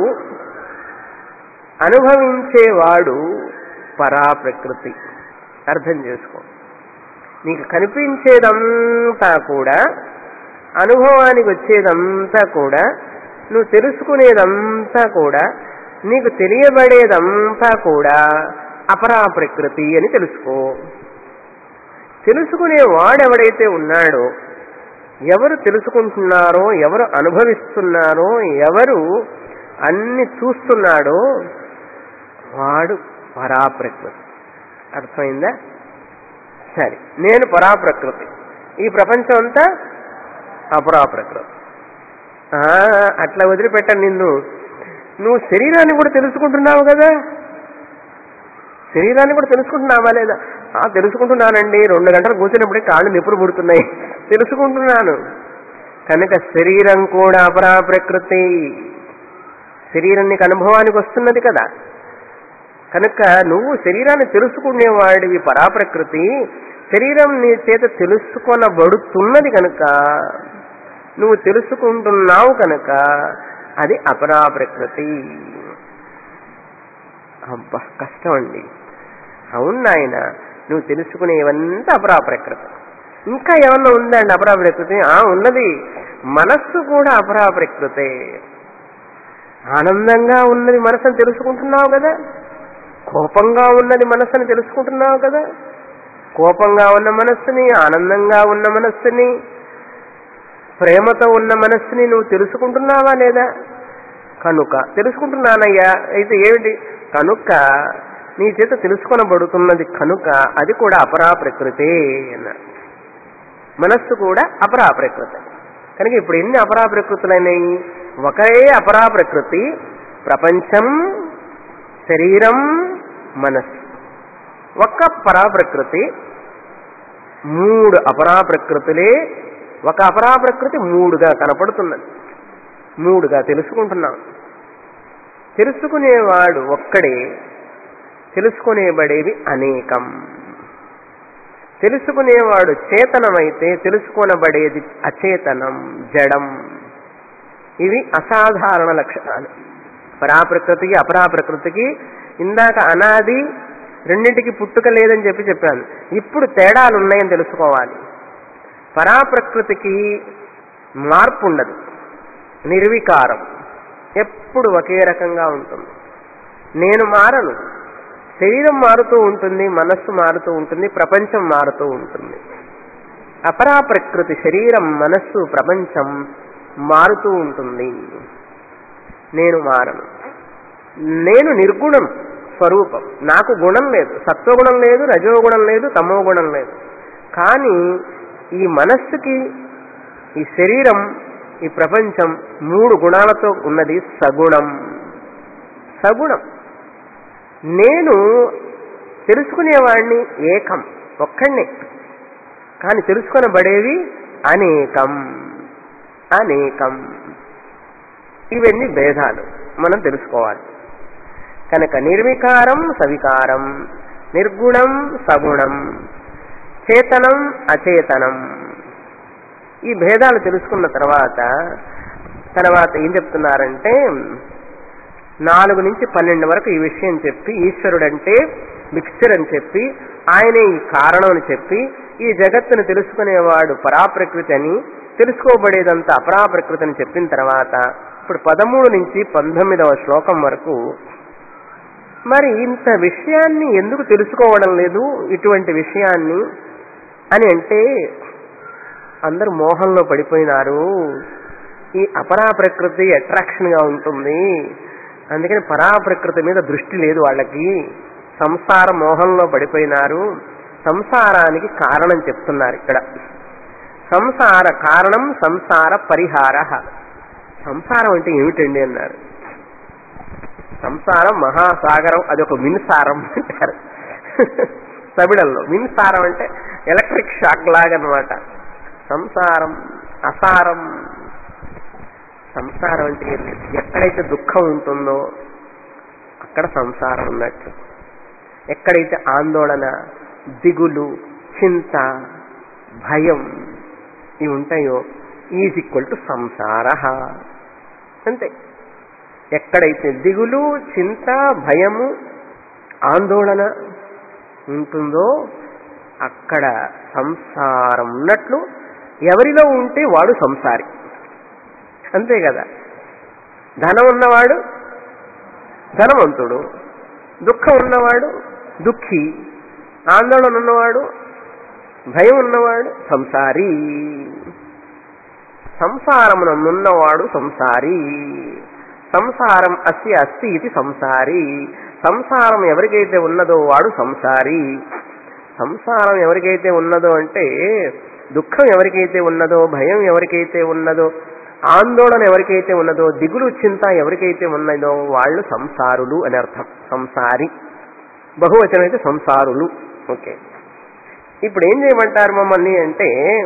అనుభవించేవాడు పరా ప్రకృతి అర్థం చేసుకో నీకు కనిపించేదంతా కూడా అనుభవానికి వచ్చేదంతా కూడా నువ్వు తెలుసుకునేదంతా కూడా నీకు తెలియబడేదంతా కూడా అపరా ప్రకృతి అని తెలుసుకో తెలుసుకునే వాడెవడైతే ఉన్నాడో ఎవరు తెలుసుకుంటున్నారో ఎవరు అనుభవిస్తున్నారో ఎవరు అన్ని చూస్తున్నాడో వాడు పరాప్రకృతి అర్థమైందా సరే నేను పరాప్రకృతి ఈ ప్రపంచం అంతా అపరాప్రకృతి ఆ, అట్లా వదిలిపెట్టాను నిన్ను నువ్వు శరీరాన్ని కూడా తెలుసుకుంటున్నావు కదా శరీరాన్ని కూడా తెలుసుకుంటున్నావా లేదా ఆ తెలుసుకుంటున్నానండి రెండు గంటలు కూర్చున్నప్పుడే కాళ్ళు నిప్పులు పుడుతున్నాయి తెలుసుకుంటున్నాను కనుక శరీరం కూడా అపరా ప్రకృతి శరీరం నీకు అనుభవానికి వస్తున్నది కదా కనుక నువ్వు శరీరాన్ని తెలుసుకునేవాడివి పరాప్రకృతి శరీరం నీ చేత తెలుసుకొనబడుతున్నది కనుక నువ్వు తెలుసుకుంటున్నావు కనుక అది అపరా ప్రకృతి అబ్బా కష్టం అండి అవును నాయన నువ్వు తెలుసుకునేవంతా అపరా ప్రకృతి ఇంకా ఏమన్నా ఉందండి అపరా ప్రకృతి ఆ ఉన్నది మనస్సు కూడా అపరా ప్రకృతే ఆనందంగా ఉన్నది మనసుని తెలుసుకుంటున్నావు కదా కోపంగా ఉన్నది మనస్సుని తెలుసుకుంటున్నావు కదా కోపంగా ఉన్న మనస్సుని ఆనందంగా ఉన్న మనస్సుని ప్రేమతో ఉన్న మనస్సుని నువ్వు తెలుసుకుంటున్నావా లేదా కనుక తెలుసుకుంటున్నానయ్యా అయితే ఏమిటి కనుక నీ చేత తెలుసుకొనబడుతున్నది కనుక అది కూడా అపరా ప్రకృతే అన్నారు మనస్సు కూడా అపరా ప్రకృతి కనుక ఇప్పుడు ఎన్ని అపరా ప్రకృతులైనాయి ఒకే అపరా ప్రకృతి ప్రపంచం శరీరం మనస్సు ఒక్క పరా ప్రకృతి మూడు అపరా ప్రకృతులే ఒక అపరా ప్రకృతి మూడుగా కనపడుతున్నది మూడుగా తెలుసుకుంటున్నాం తెలుసుకునేవాడు ఒక్కడే తెలుసుకునేబడేవి అనేకం తెలుసుకునేవాడు చేతనమైతే తెలుసుకొనబడేది అచేతనం జడం ఇవి అసాధారణ లక్షణాలు పరాప్రకృతికి అపరాప్రకృతికి ఇందాక అనాది రెండింటికి పుట్టుక లేదని చెప్పి చెప్పాను ఇప్పుడు తేడాలు ఉన్నాయని తెలుసుకోవాలి పరాప్రకృతికి మార్పు ఉండదు నిర్వికారం ఎప్పుడు ఒకే రకంగా ఉంటుంది నేను మారను శరీరం మారుతూ ఉంటుంది మనస్సు మారుతూ ఉంటుంది ప్రపంచం మారుతూ ఉంటుంది అపరా ప్రకృతి శరీరం మనస్సు ప్రపంచం మారుతూ ఉంటుంది నేను మారను నేను నిర్గుణం స్వరూపం నాకు గుణం లేదు సత్వగుణం లేదు రజోగుణం లేదు తమో గుణం లేదు కానీ ఈ మనస్సుకి ఈ శరీరం ఈ ప్రపంచం మూడు గుణాలతో ఉన్నది సగుణం సగుణం నేను తెలుసుకునేవాడిని ఏకం ఒక్కడినే కానీ తెలుసుకొనబడేవి అనేకం అనేకం ఇవన్నీ భేదాలు మనం తెలుసుకోవాలి కనుక నిర్వికారం సవికారం నిర్గుణం సగుణం చేతనం అచేతనం ఈ భేదాలు తెలుసుకున్న తర్వాత తర్వాత ఏం చెప్తున్నారంటే నాలుగు నుంచి పన్నెండు వరకు ఈ విషయం చెప్పి ఈశ్వరుడంటే మిక్స్చర్ అని చెప్పి ఆయనే ఈ కారణం అని చెప్పి ఈ జగత్తును తెలుసుకునేవాడు పరాప్రకృతి అని తెలుసుకోబడేదంతా అపరాప్రకృతి అని చెప్పిన తర్వాత ఇప్పుడు పదమూడు నుంచి పంతొమ్మిదవ శ్లోకం వరకు మరి ఇంత విషయాన్ని ఎందుకు తెలుసుకోవడం లేదు ఇటువంటి విషయాన్ని అని అంటే అందరూ మోహంలో పడిపోయినారు ఈ అపరా ప్రకృతి అట్రాక్షన్ గా ఉంటుంది అందుకని పరాప్రకృతి మీద దృష్టి లేదు వాళ్ళకి సంసార మోహంలో పడిపోయినారు సంసారానికి కారణం చెప్తున్నారు ఇక్కడ సంసార కారణం సంసార పరిహార సంసారం అంటే ఏమిటండి అన్నారు సంసారం మహాసాగరం అది ఒక మిన్సారం అంటారు తమిళంలో మిన్సారం అంటే ఎలక్ట్రిక్ షాక్ లాగా అనమాట సంసారం అసారం సంసారం అంటే ఏంటి? ఎక్కడైతే దుఃఖం ఉంటుందో అక్కడ సంసారం ఉన్నట్టు ఎక్కడైతే ఆందోళన దిగులు చింత భయం ఇవి ఉంటాయో ఈజ్ ఈక్వల్ టు సంసార అంతే ఎక్కడైతే దిగులు చింత భయము ఆందోళన ఉంటుందో అక్కడ సంసారం ఉన్నట్లు ఎవరిలో ఉంటే వాడు సంసారి అంతే కదా ధనం ఉన్నవాడు ధనవంతుడు దుఃఖం ఉన్నవాడు దుఃఖి ఆందోళన ఉన్నవాడు భయం ఉన్నవాడు సంసారి సంసారమునందున్నవాడు సంసారి సంసారం అస్య అస్తి ఇది సంసారి సంసారం ఎవరికైతే ఉన్నదో వాడు సంసారి సంసారం ఎవరికైతే ఉన్నదో అంటే దుఃఖం ఎవరికైతే ఉన్నదో భయం ఎవరికైతే ఉన్నదో ఆందోళన ఎవరికైతే ఉన్నదో దిగులు చింత ఎవరికైతే ఉన్నదో వాళ్ళు సంసారులు అని అర్థం సంసారి బహువచనం అయితే సంసారులు ఓకే ఇప్పుడు ఏం చేయమంటారు మమ్మల్ని అంటే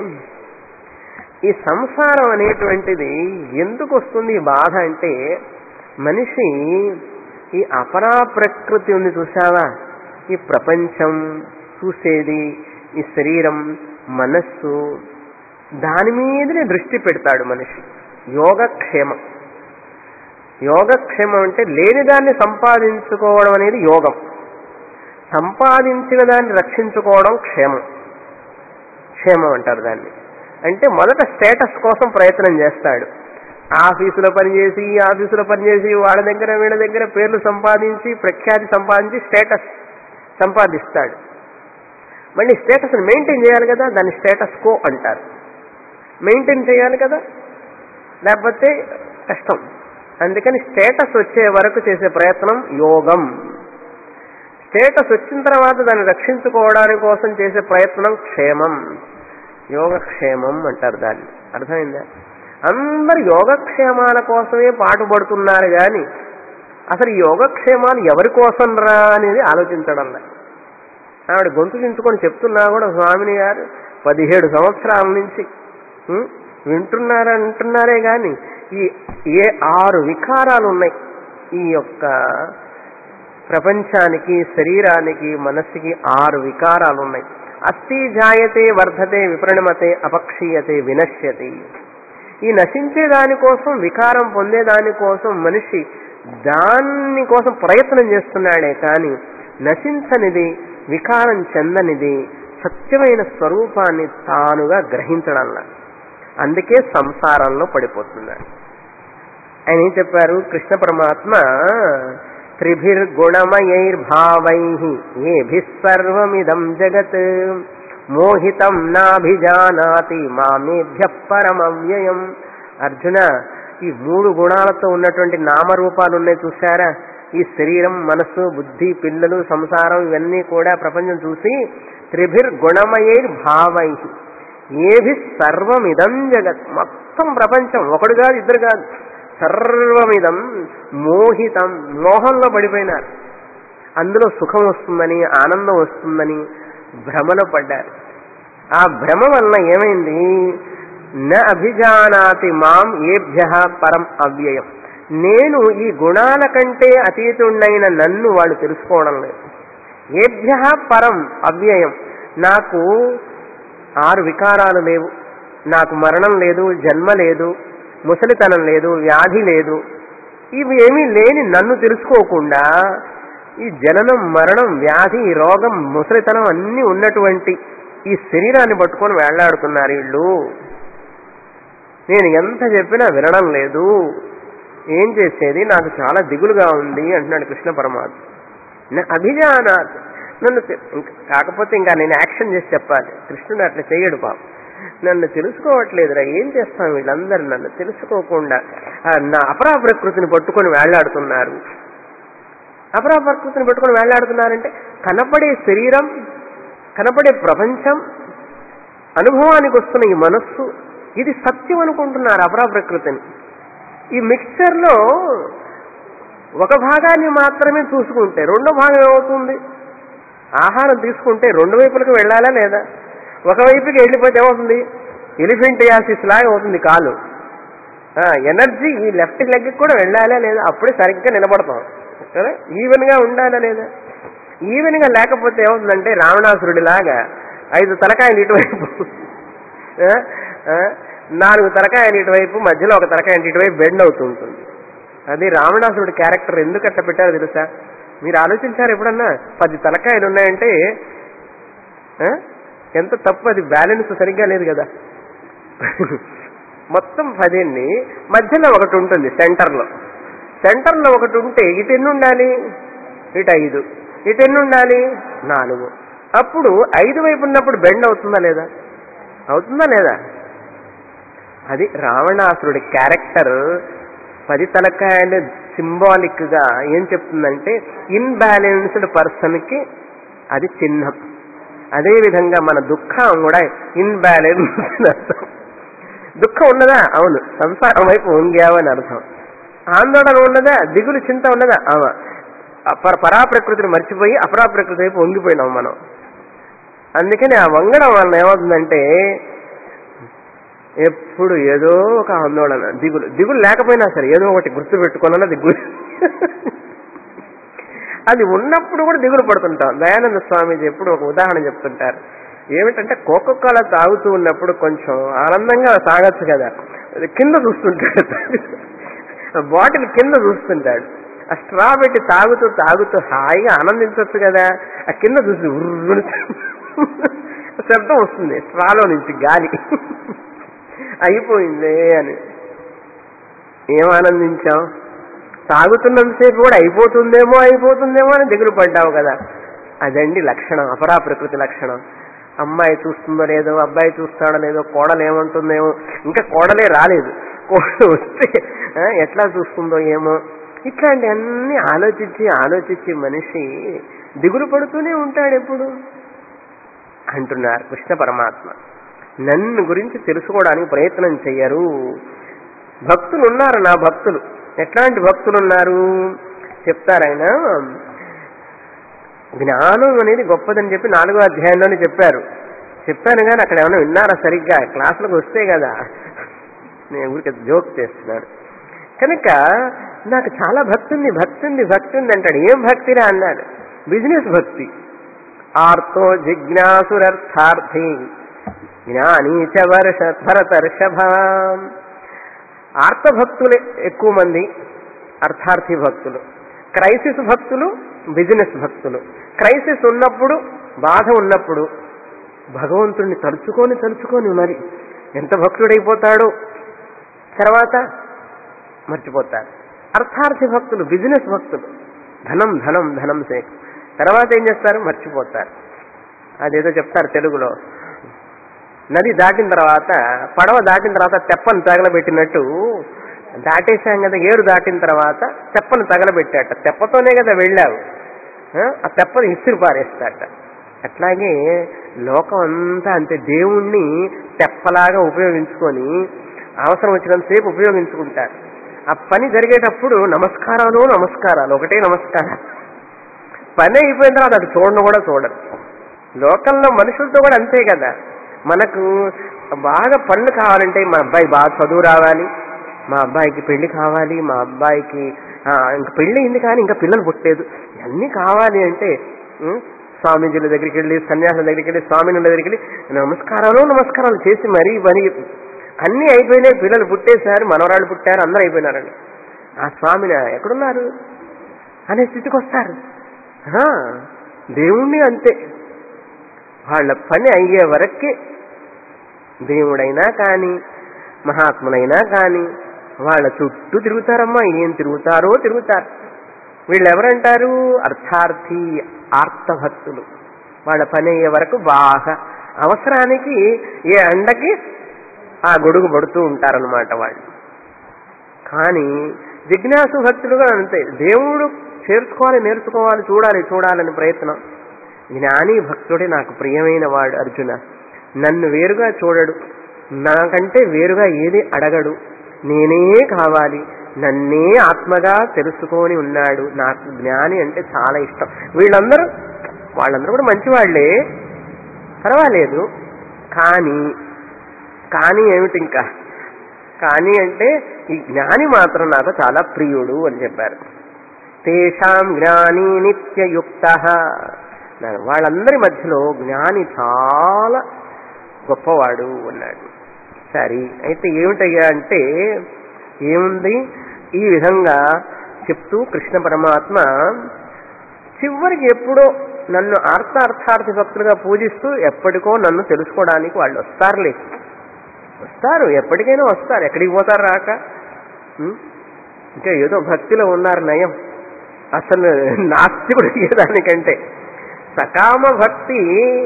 ఈ సంసారం అనేటువంటిది ఎందుకు వస్తుంది ఈ బాధ అంటే మనిషి ఈ అపరా ప్రకృతి ఉంది చూసావా ఈ ప్రపంచం చూసేది ఈ శరీరం మనస్సు దాని మీదనే దృష్టి పెడతాడు మనిషి యోగక్షేమం యోగక్షేమం అంటే లేని దాన్ని సంపాదించుకోవడం అనేది యోగం సంపాదించిన దాన్ని రక్షించుకోవడం క్షేమం క్షేమం అంటారు దాన్ని అంటే మొదట స్టేటస్ కోసం ప్రయత్నం చేస్తాడు ఆఫీసులో పనిచేసి ఈ ఆఫీసులో పనిచేసి వాళ్ళ దగ్గర వీళ్ళ దగ్గర పేర్లు సంపాదించి ప్రఖ్యాతి సంపాదించి స్టేటస్ సంపాదిస్తాడు మళ్ళీ స్టేటస్ని మెయింటైన్ చేయాలి కదా దాన్ని స్టేటస్ కో అంటారు మెయింటైన్ చేయాలి కదా లేకపోతే కష్టం అందుకని స్టేటస్ వచ్చే వరకు చేసే ప్రయత్నం యోగం స్టేటస్ వచ్చిన తర్వాత దాన్ని రక్షించుకోవడానికి కోసం చేసే ప్రయత్నం క్షేమం యోగక్షేమం అంటారు దాన్ని అర్థమైందా అందరు యోగక్షేమాల కోసమే పాటుపడుతున్నారు కానీ అసలు ఈ యోగక్షేమాలు ఎవరి కోసం రా అనేది ఆలోచించడం లే ఆవిడ గొంతు చించుకొని చెప్తున్నా కూడా స్వామిని గారు పదిహేడు సంవత్సరాల నుంచి ఉం, వింటున్నారా అంటున్నారే గాని ఈ ఏ ఆరు వికారాలు ఉన్నాయి ఈ యొక్క ప్రపంచానికి శరీరానికి మనస్సుకి ఆరు వికారాలు ఉన్నాయి అస్థి జాయతే వర్ధతే విపరిణమతే అపక్షీయతే వినశ్యతి ఈ నశించే దానికోసం వికారం పొందే దానికోసం మనిషి దాని కోసం ప్రయత్నం చేస్తున్నాడే కానీ నశించనిది వికారం చెందనిది సత్యమైన స్వరూపాన్ని తానుగా గ్రహించడంలా అందుకే సంసారంలో పడిపోతున్నాడు ఆయన ఏం చెప్పారు కృష్ణ పరమాత్మ త్రిభిర్గుణమయైర్భావై ఏభిస్సర్వమిదం జగత్ మోహితం నాభిజానాతి మామేభ్య పరమవ్యయం అర్జున ఈ మూడు గుణాలతో ఉన్నటువంటి నామరూపాలు ఉన్నాయి చూసారా ఈ శరీరం మనస్సు బుద్ధి పిల్లలు సంసారం ఇవన్నీ కూడా ప్రపంచం చూసి త్రిభిర్గుణమయైర్ భావై ఏభి సర్వమిదం జగత్ మొత్తం ప్రపంచం ఒకడు కాదు ఇద్దరు కాదు సర్వమిదం మోహితం మోహంలో పడిపోయినారు అందులో సుఖం వస్తుందని ఆనందం వస్తుందని భ్రమలో పడ్డారు ఆ భ్రమ వలన ఏమైంది న అభిజానాతి మాం ఏభ్య పరం అవ్యయం నేను ఈ గుణాల కంటే అతీతుడైన నన్ను వాళ్ళు తెలుసుకోవడం లేదు ఏభ్య పరం అవ్యయం నాకు ఆరు వికారాలు లేవు నాకు మరణం లేదు జన్మ లేదు ముసలితనం లేదు వ్యాధి లేదు ఇవి ఏమీ లేని నన్ను తెలుసుకోకుండా ఈ జననం మరణం వ్యాధి రోగం ముసలితనం అన్నీ ఉన్నటువంటి ఈ శరీరాన్ని పట్టుకొని వేళ్లాడుతున్నారు వీళ్ళు నేను ఎంత చెప్పినా వినడం లేదు ఏం చేసేది నాకు చాలా దిగులుగా ఉంది అంటున్నాడు కృష్ణ పరమాత్మ నా అభిజానాత్ నన్ను తె- ఇంక- కాకపోతే ఇంకా నేను యాక్షన్ చేసి చెప్పాలి కృష్ణుడు అట్లా చేయడు పాప నన్ను తెలుసుకోవట్లేదురా ఏం చేస్తాం వీళ్ళందరూ నన్ను తెలుసుకోకుండా ఆ, నా అపరా ప్రకృతిని పట్టుకొని వేళ్లాడుతున్నారు అపరా ప్రకృతిని పట్టుకొని వేళ్లాడుతున్నారంటే కనపడే శరీరం కనపడే ప్రపంచం అనుభవానికి వస్తున్న ఈ మనస్సు ఇది సత్యం అనుకుంటున్నారు అపరా ప్రకృతిని ఈ మిక్చర్లో ఒక భాగాన్ని మాత్రమే చూసుకుంటే రెండో భాగం ఏమవుతుంది ఆహారం తీసుకుంటే రెండు వైపులకు వెళ్ళాలా లేదా ఒకవైపుకి వెళ్ళిపోతే ఏమవుతుంది ఎలిఫెంటియాసిస్ లాగా అవుతుంది కాలు ఎనర్జీ ఈ లెఫ్ట్ లెగ్ కూడా వెళ్ళాలా లేదా అప్పుడే సరిగ్గా నిలబడతాం కదా ఈవెన్ గా ఉండాలా లేదా ఈవెన్ గా లేకపోతే ఏమవుతుందంటే రావణాసురుడి లాగా ఐదు తలకాయలు ఇటువైపు ఆ, ఆ, నాలుగు తలకాయలు ఇటువైపు మధ్యలో ఒక తలకాయ ఇటువైపు బెండ్ అవుతూ ఉంటుంది అది రావణాసురుడి క్యారెక్టర్ ఎందుకు అట్ట పెట్టారో తెలుసా మీరు ఆలోచించారు ఎప్పుడన్నా పది తలకాయలు ఉన్నాయంటే ఆ? ఎంత తప్పు అది బ్యాలెన్స్ సరిగ్గా లేదు కదా మొత్తం పదిన్ని మధ్యలో ఒకటి ఉంటుంది సెంటర్లో సెంటర్లో ఒకటి ఉంటే ఇటు ఎన్ని ఉండాలి ఇటు ఐదు ఇటు ఎన్ని ఉండాలి నాలుగు అప్పుడు ఐదు వైపు ఉన్నప్పుడు బెండ్ అవుతుందా లేదా అవుతుందా లేదా అది రావణాసురుడి క్యారెక్టర్ పది తలకాయలు సింబాలిక్ గా ఏం చెప్తుందంటే ఇన్బ్యాలెన్స్డ్ పర్సన్ కి అది చిహ్నం అదేవిధంగా మన దుఃఖం కూడా ఇన్బ్యాలెన్స్డ్ అర్థం దుఃఖం ఉన్నదా అవును సంసారం వైపు వంగావని అర్థం ఆందోళన ఉన్నదా దిగులు చింత ఉన్నదా ఆమా పర పరాప్రకృతిని మర్చిపోయి అపరాప్రకృతి వైపు వంగిపోయినాం మనం అందుకని ఆ వంగడం వలన ఏమవుతుందంటే ఎప్పుడు ఏదో ఒక ఆందోళన దిగులు దిగులు లేకపోయినా సరే ఏదో ఒకటి గుర్తు పెట్టుకోనన్నా దిగులు అది ఉన్నప్పుడు కూడా దిగులు పడుతుంటాం దయానంద స్వామీజీ ఎప్పుడు ఒక ఉదాహరణ చెప్తుంటారు ఏమిటంటే కోకోకోలా తాగుతూ ఉన్నప్పుడు కొంచెం ఆనందంగా తాగొచ్చు కదా అది కింద చూస్తుంటాడు బాటిల్ కింద చూస్తుంటాడు ఆ స్ట్రా పెట్టి తాగుతూ తాగుతూ హాయిగా ఆనందించవచ్చు కదా ఆ కింద చూసి ఉర్రుని శబ్దం వస్తుంది స్ట్రాలో నుంచి గాలి అయిపోయిందే అని ఏం ఆనందించాం తాగుతున్నంతసేపు కూడా అయిపోతుందేమో అయిపోతుందేమో అని దిగులు పడ్డావు కదా అదండి లక్షణం అపరా ప్రకృతి లక్షణం అమ్మాయి చూస్తుందో లేదో అబ్బాయి చూస్తాడో లేదో కోడలు ఏమంటుందేమో ఇంకా కోడలే రాలేదు కోడలు వస్తే ఆ, ఎట్లా చూస్తుందో ఏమో ఇట్లాంటి అన్ని ఆలోచించి ఆలోచించి మనిషి దిగులు పడుతూనే ఉంటాడు ఎప్పుడు అంటున్నారు కృష్ణ పరమాత్మ నన్ను గురించి తెలుసుకోవడానికి ప్రయత్నం చెయ్యరు భక్తులు ఉన్నారు నా భక్తులు ఎట్లాంటి భక్తులు ఉన్నారు చెప్తారాయన జ్ఞానం అనేది గొప్పదని చెప్పి నాలుగో అధ్యాయంలోనే చెప్పారు చెప్పాను కానీ అక్కడ ఏమైనా విన్నారా సరిగ్గా క్లాసులకు వస్తే కదా నేను ఊరికి జోక్ చేస్తున్నాను కనుక నాకు చాలా భక్తి ఉంది భక్తి ఉంది భక్తి ఉంది అంటాడు ఏం భక్తిరా అన్నాడు బిజినెస్ భక్తి ఆర్తో జిజ్ఞాసురర్థార్థి జ్ఞానీచ వర్ష భరతర్షభ ఆర్తభక్తులు ఎక్కువ మంది అర్థార్థి భక్తులు క్రైసిస్ భక్తులు బిజినెస్ భక్తులు క్రైసిస్ ఉన్నప్పుడు బాధ ఉన్నప్పుడు భగవంతుణ్ణి తలుచుకొని తలుచుకొని మరి ఎంత భక్తుడైపోతాడో తర్వాత మర్చిపోతారు అర్థార్థి భక్తులు బిజినెస్ భక్తులు ధనం ధనం ధనం సేక్ తర్వాత ఏం చేస్తారు మర్చిపోతారు అదేదో చెప్తారు తెలుగులో నది దాటిన తర్వాత పడవ దాటిన తర్వాత తెప్పను తగలబెట్టినట్టు దాటేశాం కదా ఏరు దాటిన తర్వాత తెప్పను తగలబెట్టాట తెప్పతోనే కదా వెళ్ళావు ఆ, ఆ తెప్పను ఇసిరి పారేస్తాట అట్లాగే లోకం అంతా అంతే దేవుణ్ణి తెప్పలాగా ఉపయోగించుకొని అవసరం వచ్చినంతసేపు ఉపయోగించుకుంటారు ఆ పని జరిగేటప్పుడు నమస్కారాలు నమస్కారాలు ఒకటే నమస్కారం పని అయిపోయిన తర్వాత అది చూడను కూడా చూడరు లోకంలో మనుషులతో కూడా అంతే కదా మనకు బాగా పనులు కావాలంటే మా అబ్బాయి బాగా చదువు రావాలి మా అబ్బాయికి పెళ్లి కావాలి మా అబ్బాయికి ఆ, ఇంక పెళ్లి అయింది కానీ ఇంకా పిల్లలు పుట్టలేదు ఇవన్నీ కావాలి అంటే ఉం, స్వామీజీల దగ్గరికి వెళ్ళి సన్యాసుల దగ్గరికి వెళ్ళి స్వామినుల దగ్గరికి వెళ్ళి నమస్కారాలు నమస్కారాలు చేసి మరీ మరి అన్నీ అయిపోయినాయి పిల్లలు పుట్టేశారు మనవరాళ్ళు పుట్టారు అందరూ అయిపోయినారండి ఆ స్వామిని ఎక్కడున్నారు అనే స్థితికి వస్తారు ఆ, దేవుణ్ణి అంతే వాళ్ళ పని అయ్యే వరకే దేవుడైనా కానీ మహాత్ములైనా కానీ వాళ్ళ చుట్టూ తిరుగుతారమ్మా ఏం తిరుగుతారో తిరుగుతారు వీళ్ళు ఎవరంటారు అర్థార్థి ఆర్తభక్తులు వాళ్ళ పని అయ్యే వరకు బాగా అవసరానికి ఏ అండకి ఆ గొడుగు పడుతూ ఉంటారనమాట వాళ్ళు కానీ జిజ్ఞాసు భక్తులుగా అంతే దేవుడు చేర్చుకోవాలి నేర్చుకోవాలి చూడాలి చూడాలని ప్రయత్నం జ్ఞాని భక్తుడే నాకు ప్రియమైన వాడు అర్జున నన్ను వేరుగా చూడడు నాకంటే వేరుగా ఏది అడగడు నేనే కావాలి నన్నే ఆత్మగా తెలుసుకొని ఉన్నాడు నాకు జ్ఞాని అంటే చాలా ఇష్టం వీళ్ళందరూ వాళ్ళందరూ కూడా మంచివాళ్లే పర్వాలేదు కానీ కానీ ఏమిటి ఇంకా కానీ అంటే ఈ జ్ఞాని మాత్రం నాకు చాలా ప్రియుడు అని చెప్పారు తేషాం జ్ఞాని నిత్యయుక్త వాళ్ళందరి మధ్యలో జ్ఞాని చాలా గొప్పవాడు అన్నాడు సరే అయితే ఏమిటయ్యా అంటే ఏముంది ఈ విధంగా చెప్తూ కృష్ణ పరమాత్మ చివరికి ఎప్పుడో నన్ను అర్థార్థార్థి భక్తులుగా పూజిస్తూ ఎప్పటికో నన్ను తెలుసుకోవడానికి వాళ్ళు వస్తారులే వస్తారు ఎప్పటికైనా వస్తారు ఎక్కడికి పోతారు రాక ఉం? ఇంకా ఏదో భక్తిలో ఉన్నారు నయం అసలు నాస్తికుడు అయ్యేదానికంటే సకామ భక్తి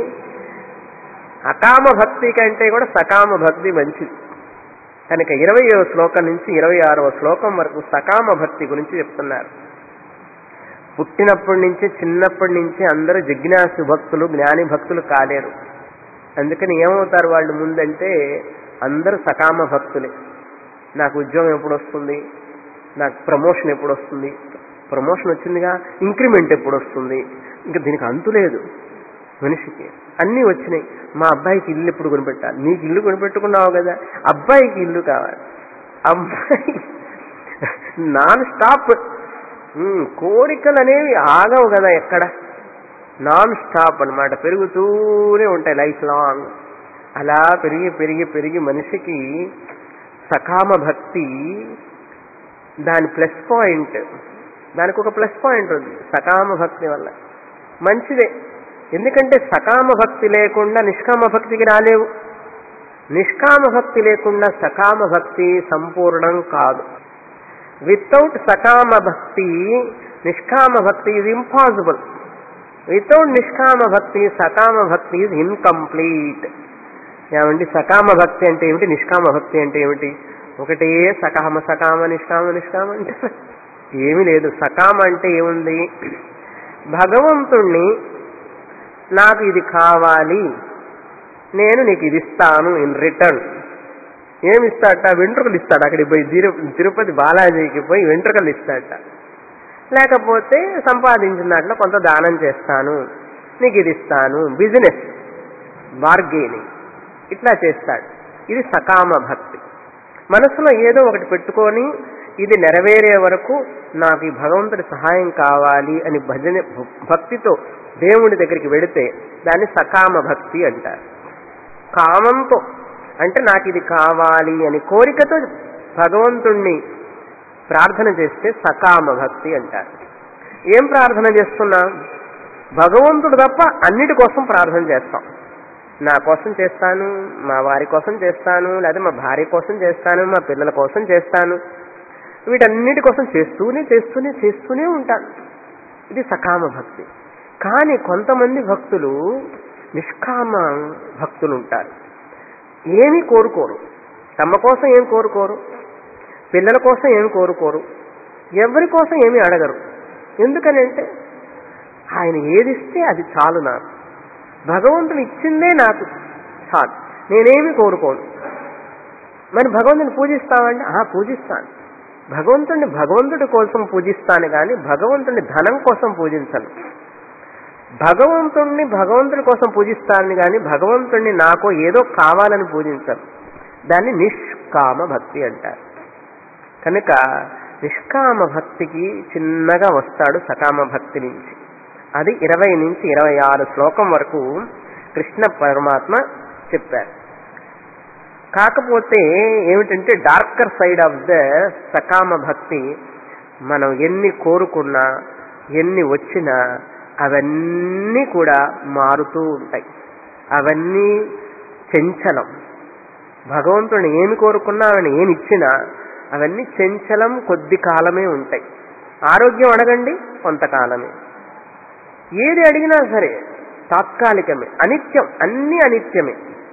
అకామ భక్తి కంటే కూడా సకామ భక్తి మంచిది కనుక ఇరవయో శ్లోకం నుంచి ఇరవై ఆరవ శ్లోకం వరకు సకామ భక్తి గురించి చెప్తున్నారు పుట్టినప్పటి నుంచి చిన్నప్పటి నుంచి అందరూ జిజ్ఞాసు భక్తులు జ్ఞాని భక్తులు కాలేరు అందుకని ఏమవుతారు వాళ్ళు ముందంటే అందరూ సకామ భక్తులే నాకు ఉద్యోగం ఎప్పుడు వస్తుంది నాకు ప్రమోషన్ ఎప్పుడు వస్తుంది ప్రమోషన్ వచ్చిందిగా ఇంక్రిమెంట్ ఎప్పుడు వస్తుంది ఇంకా దీనికి అంతు లేదు మనిషికి అన్నీ వచ్చినాయి మా అబ్బాయికి ఇల్లు ఎప్పుడు కొనిపెట్టాలి నీకు ఇల్లు కొనిపెట్టుకున్నావు కదా అబ్బాయికి ఇల్లు కావాలి అబ్బాయి నాన్ స్టాప్ ఉమ్, కోరికలు అనేవి ఆగవు కదా ఎక్కడ నాన్ స్టాప్ అన్నమాట పెరుగుతూనే ఉంటాయి లైఫ్ లాంగ్ అలా పెరిగి పెరిగి పెరిగి మనిషికి సకామ భక్తి దాని ప్లస్ పాయింట్ దానికి ఒక ప్లస్ పాయింట్ ఉంది సకామ భక్తి వల్ల మంచిదే ఎందుకంటే సకామ భక్తి లేకుండా నిష్కామ భక్తికి రాలేవు నిష్కామ భక్తి లేకుండా సకామ భక్తి సంపూర్ణం కాదు వితౌట్ సకామ భక్తి నిష్కామ భక్తి ఈజ్ ఇంపాసిబుల్ వితౌట్ నిష్కామ భక్తి సకామ భక్తి ఈజ్ ఇన్కంప్లీట్ ఏమండి సకామ భక్తి అంటే ఏమిటి నిష్కామ భక్తి అంటే ఏమిటి ఒకటే సకామ సకామ నిష్కామ నిష్కామ అంటే ఏమీ లేదు సకామ అంటే ఏముంది భగవంతుణ్ణి నాకు ఇది కావాలి నేను నీకు ఇది ఇస్తాను ఇన్ రిటర్న్ ఏమి ఇస్తాడట వెంట్రుకలు ఇస్తాడు అక్కడికి పోయి తిరు తిరుపతి బాలాజీకి పోయి వెంట్రుకలు ఇస్తాడట లేకపోతే సంపాదించిన దాంట్లో కొంత దానం చేస్తాను నీకు ఇది ఇస్తాను బిజినెస్ బార్గెనింగ్ ఇట్లా చేస్తాడు ఇది సకామ భక్తి మనసులో ఏదో ఒకటి పెట్టుకొని ఇది నెరవేరే వరకు నాకు ఈ భగవంతుడి సహాయం కావాలి అని భజన భక్తితో దేవుడి దగ్గరికి వెడితే దాన్ని సకామ భక్తి అంటారు కామంతో అంటే నాకు ఇది కావాలి అని కోరికతో భగవంతుణ్ణి ప్రార్థన చేస్తే సకామ భక్తి అంటారు ఏం ప్రార్థన చేస్తున్నాం భగవంతుడు తప్ప అన్నిటి కోసం ప్రార్థన చేస్తాం నా కోసం చేస్తాను మా వారి కోసం చేస్తాను లేదా మా భార్య కోసం చేస్తాను మా పిల్లల కోసం చేస్తాను వీటన్నిటి కోసం చేస్తూనే చేస్తూనే చేస్తూనే ఉంటాను ఇది సకామ భక్తి కానీ కొంతమంది భక్తులు నిష్కామ భక్తులు ఉంటారు ఏమీ కోరుకోరు తమ కోసం ఏం కోరుకోరు పిల్లల కోసం ఏమి కోరుకోరు ఎవరి కోసం ఏమీ అడగరు ఎందుకనంటే ఆయన ఏదిస్తే అది చాలు నాకు భగవంతుడు ఇచ్చిందే నాకు చాలు నేనేమి కోరుకోను మరి భగవంతుని పూజిస్తామంటే ఆ పూజిస్తాను భగవంతుడిని భగవంతుడి కోసం పూజిస్తాను కానీ భగవంతుడిని ధనం కోసం పూజించను భగవంతుణ్ణి భగవంతుడి కోసం పూజిస్తాను కానీ భగవంతుణ్ణి నాకు ఏదో కావాలని పూజించను దాన్ని నిష్కామ భక్తి అంటారు కనుక నిష్కామ భక్తికి చిన్నగా వస్తాడు సకామ భక్తి నుంచి అది ఇరవై నుంచి ఇరవై ఆరు శ్లోకం వరకు కృష్ణ పరమాత్మ చెప్పారు కాకపోతే ఏమిటంటే డార్కర్ సైడ్ ఆఫ్ ద సకామ భక్తి మనం ఎన్ని కోరుకున్నా ఎన్ని వచ్చినా అవన్నీ కూడా మారుతూ ఉంటాయి అవన్నీ చెంచలం భగవంతుని ఏమి కోరుకున్నా ఆయన ఏమి ఇచ్చినా అవన్నీ చెంచలం కొద్ది కాలమే ఉంటాయి ఆరోగ్యం అడగండి కొంతకాలమే ఏది అడిగినా సరే తాత్కాలికమే అనిత్యం అన్ని అనిత్యమే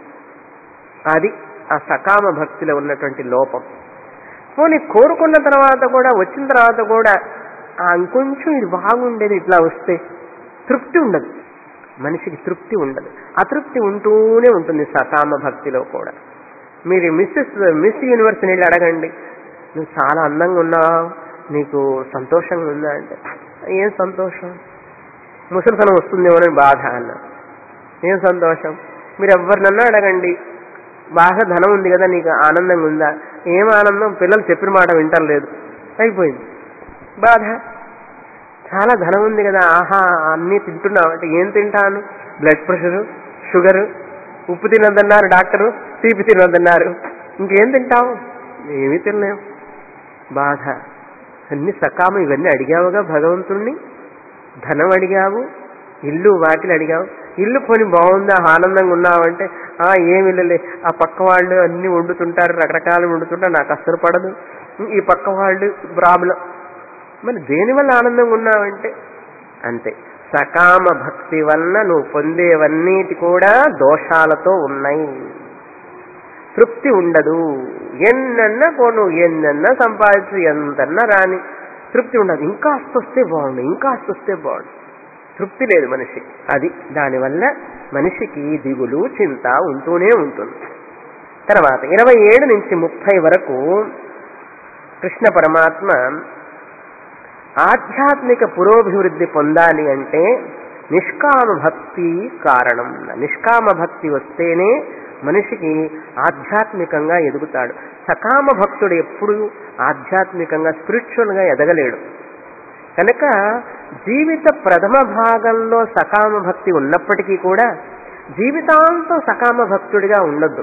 అది ఆ సకామ భక్తిలో ఉన్నటువంటి లోపం పోనీ కోరుకున్న తర్వాత కూడా వచ్చిన తర్వాత కూడా ఆ ఇంకొంచెం ఇది బాగుండేది ఇట్లా వస్తే తృప్తి ఉండదు మనిషికి తృప్తి ఉండదు అతృప్తి ఉంటూనే ఉంటుంది సకామ భక్తిలో కూడా మీరు మిస్సెస్ మిస్ యూనివర్స్ని వెళ్ళి అడగండి నువ్వు చాలా అందంగా ఉన్నావు నీకు సంతోషంగా ఉందా అంటే ఏం సంతోషం ముసలితనం వస్తుందేమో అని బాధ అన్న ఏం సంతోషం మీరు ఎవరినన్నా అడగండి బాగా ధనం ఉంది కదా నీకు ఆనందంగా ఉందా ఏం ఆనందం పిల్లలు చెప్పిన మాట వింటలేదు అయిపోయింది బాధ చాలా ధనం ఉంది కదా ఆహా అన్నీ తింటున్నావు అంటే ఏం తింటాను బ్లడ్ ప్రెషరు షుగరు ఉప్పు తినొద్దన్నారు డాక్టరు తీపి తినొద్దన్నారు ఇంకేం తింటావు ఏమీ తినలేవు బాధ అన్ని సకామం ఇవన్నీ అడిగావుగా భగవంతుణ్ణి ధనం అడిగావు ఇల్లు వాకిలు అడిగావు ఇల్లు కొని బాగుందా ఆనందంగా ఉన్నావంటే ఆ ఏమి ఇల్లలే ఆ పక్క వాళ్ళు అన్ని వండుతుంటారు రకరకాలు వండుతుంటారు నాకు అస్సలు పడదు ఈ పక్క వాళ్ళు ప్రాబ్లం మరి దేనివల్ల ఆనందంగా ఉన్నావంటే అంతే సకామ భక్తి వలన నువ్వు పొందేవన్నీటి కూడా దోషాలతో ఉన్నాయి తృప్తి ఉండదు ఎన్నన్నా కొను ఎన్నన్నా సంపాదించు ఎంతన్నా రాని తృప్తి ఉండదు ఇంకా వస్తే బాగుండు ఇంకా వస్తే బాగుండు తృప్తి లేదు మనిషి అది దానివల్ల మనిషికి దిగులు చింత ఉంటూనే ఉంటుంది తర్వాత ఇరవై ఏడు నుంచి ముప్పై వరకు కృష్ణ పరమాత్మ ఆధ్యాత్మిక పురోభివృద్ధి పొందాలి అంటే నిష్కామ భక్తి కారణం నిష్కామ భక్తి వస్తేనే మనిషికి ఆధ్యాత్మికంగా ఎదుగుతాడు సకామ భక్తుడు ఎప్పుడు ఆధ్యాత్మికంగా స్పిరిచువల్గా ఎదగలేడు కనుక జీవిత ప్రథమ భాగంలో సకామ భక్తి ఉన్నప్పటికీ కూడా జీవితాంతం సకామ భక్తుడిగా ఉండొద్దు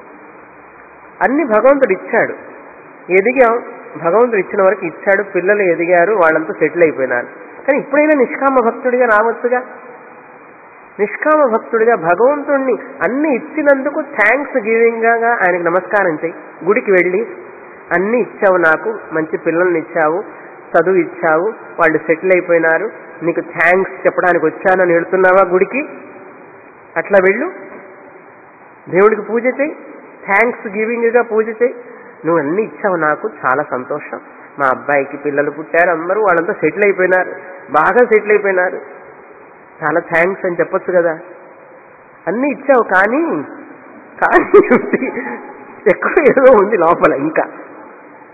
అన్ని భగవంతుడు ఇచ్చాడు ఎదిగాం భగవంతుడు ఇచ్చిన వరకు ఇచ్చాడు పిల్లలు ఎదిగారు వాళ్ళంతా సెటిల్ అయిపోయినారు కానీ ఇప్పుడైనా నిష్కామ భక్తుడిగా రావచ్చుగా నిష్కామ భక్తుడిగా భగవంతుణ్ణి అన్ని ఇచ్చినందుకు థ్యాంక్స్ గివింగ్ గా ఆయనకు నమస్కారం చేయి గుడికి వెళ్ళి అన్ని ఇచ్చావు నాకు మంచి పిల్లల్ని ఇచ్చావు చదువు ఇచ్చావు వాళ్ళు సెటిల్ అయిపోయినారు నీకు థ్యాంక్స్ చెప్పడానికి వచ్చానని వెళుతున్నావా గుడికి అట్లా వెళ్ళు దేవుడికి పూజ చేయి థ్యాంక్స్ గివింగ్గా పూజ చేయి నువ్వు అన్ని ఇచ్చావు నాకు చాలా సంతోషం మా అబ్బాయికి పిల్లలు పుట్టారు అందరూ వాళ్ళంతా సెటిల్ అయిపోయినారు బాగా సెటిల్ అయిపోయినారు చాలా థ్యాంక్స్ అని చెప్పొచ్చు కదా అన్ని ఇచ్చావు కానీ కానీ ఎక్కడో ఏదో ఉంది లోపల ఇంకా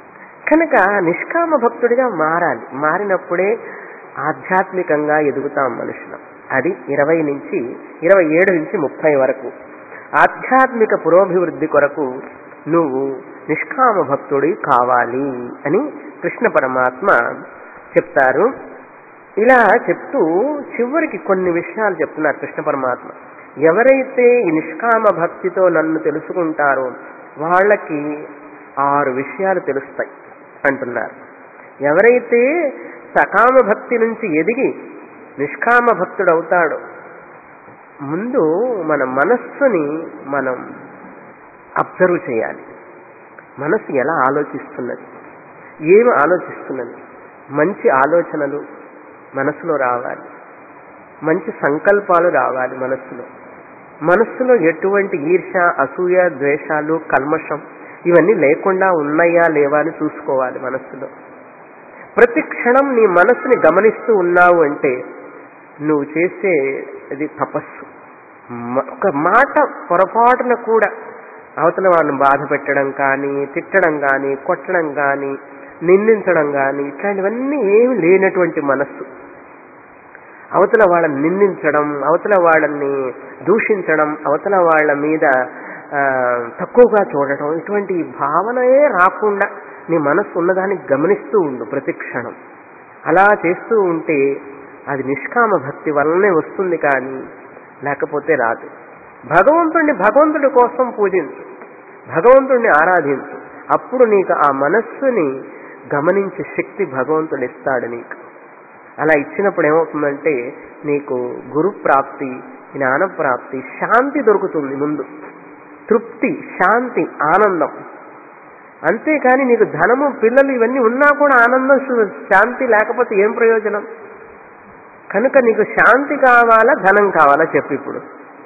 కనుక నిష్కామ భక్తుడిగా మారాలి మారినప్పుడే ఆధ్యాత్మికంగా ఎదుగుతాం మనుషులం అది ఇరవై నుంచి ఇరవై ఏడు నుంచి ముప్పై వరకు ఆధ్యాత్మిక పురోభివృద్ధి కొరకు నువ్వు నిష్కామ భక్తుడి కావాలి అని కృష్ణ పరమాత్మ చెప్తారు ఇలా చెప్తూ చివరికి కొన్ని విషయాలు చెప్తున్నారు కృష్ణ పరమాత్మ ఎవరైతే ఈ నిష్కామ భక్తితో నన్ను తెలుసుకుంటారో వాళ్ళకి ఆరు విషయాలు తెలుస్తాయి అంటున్నారు ఎవరైతే సకామ భక్తి నుంచి ఎదిగి నిష్కామ భక్తుడు అవుతాడో ముందు మన మనస్సుని మనం అబ్జర్వ్ చేయాలి మనస్సు ఎలా ఆలోచిస్తున్నది ఏమి ఆలోచిస్తున్నది మంచి ఆలోచనలు మనసులో రావాలి మంచి సంకల్పాలు రావాలి మనస్సులో మనస్సులో ఎటువంటి ఈర్ష అసూయ ద్వేషాలు కల్మషం ఇవన్నీ లేకుండా ఉన్నాయా లేవా అని చూసుకోవాలి మనస్సులో ప్రతి క్షణం నీ మనస్సుని గమనిస్తూ ఉన్నావు అంటే నువ్వు చేసే ఇది తపస్సు మ- ఒక మాట పొరపాటున కూడా అవతల వాళ్ళని బాధ పెట్టడం కానీ తిట్టడం కానీ కొట్టడం కానీ నిందించడం కానీ ఇట్లాంటివన్నీ ఏమి లేనటువంటి మనస్సు అవతల వాళ్ళని నిందించడం అవతల వాళ్ళని దూషించడం అవతల వాళ్ళ మీద ఆ, తక్కువగా చూడటం ఇటువంటి భావనయే రాకుండా నీ మనస్సు ఉన్నదాన్ని గమనిస్తూ ఉండు ప్రతి క్షణం అలా చేస్తూ ఉంటే అది నిష్కామ భక్తి వల్లనే వస్తుంది కానీ లేకపోతే రాదు భగవంతుడిని భగవంతుడి కోసం పూజించు భగవంతుడిని ఆరాధించు అప్పుడు నీకు ఆ మనస్సుని గమనించే శక్తి భగవంతుడు ఇస్తాడు నీకు అలా ఇచ్చినప్పుడు ఏమవుతుందంటే నీకు గురు ప్రాప్తి జ్ఞాన ప్రాప్తి శాంతి దొరుకుతుంది ముందు తృప్తి శాంతి ఆనందం అంతేకాని నీకు ధనము పిల్లలు ఇవన్నీ ఉన్నా కూడా ఆనందం సు- శాంతి లేకపోతే ఏం ప్రయోజనం కనుక నీకు శాంతి కావాలా ధనం కావాలా చెప్పు ఇప్పుడు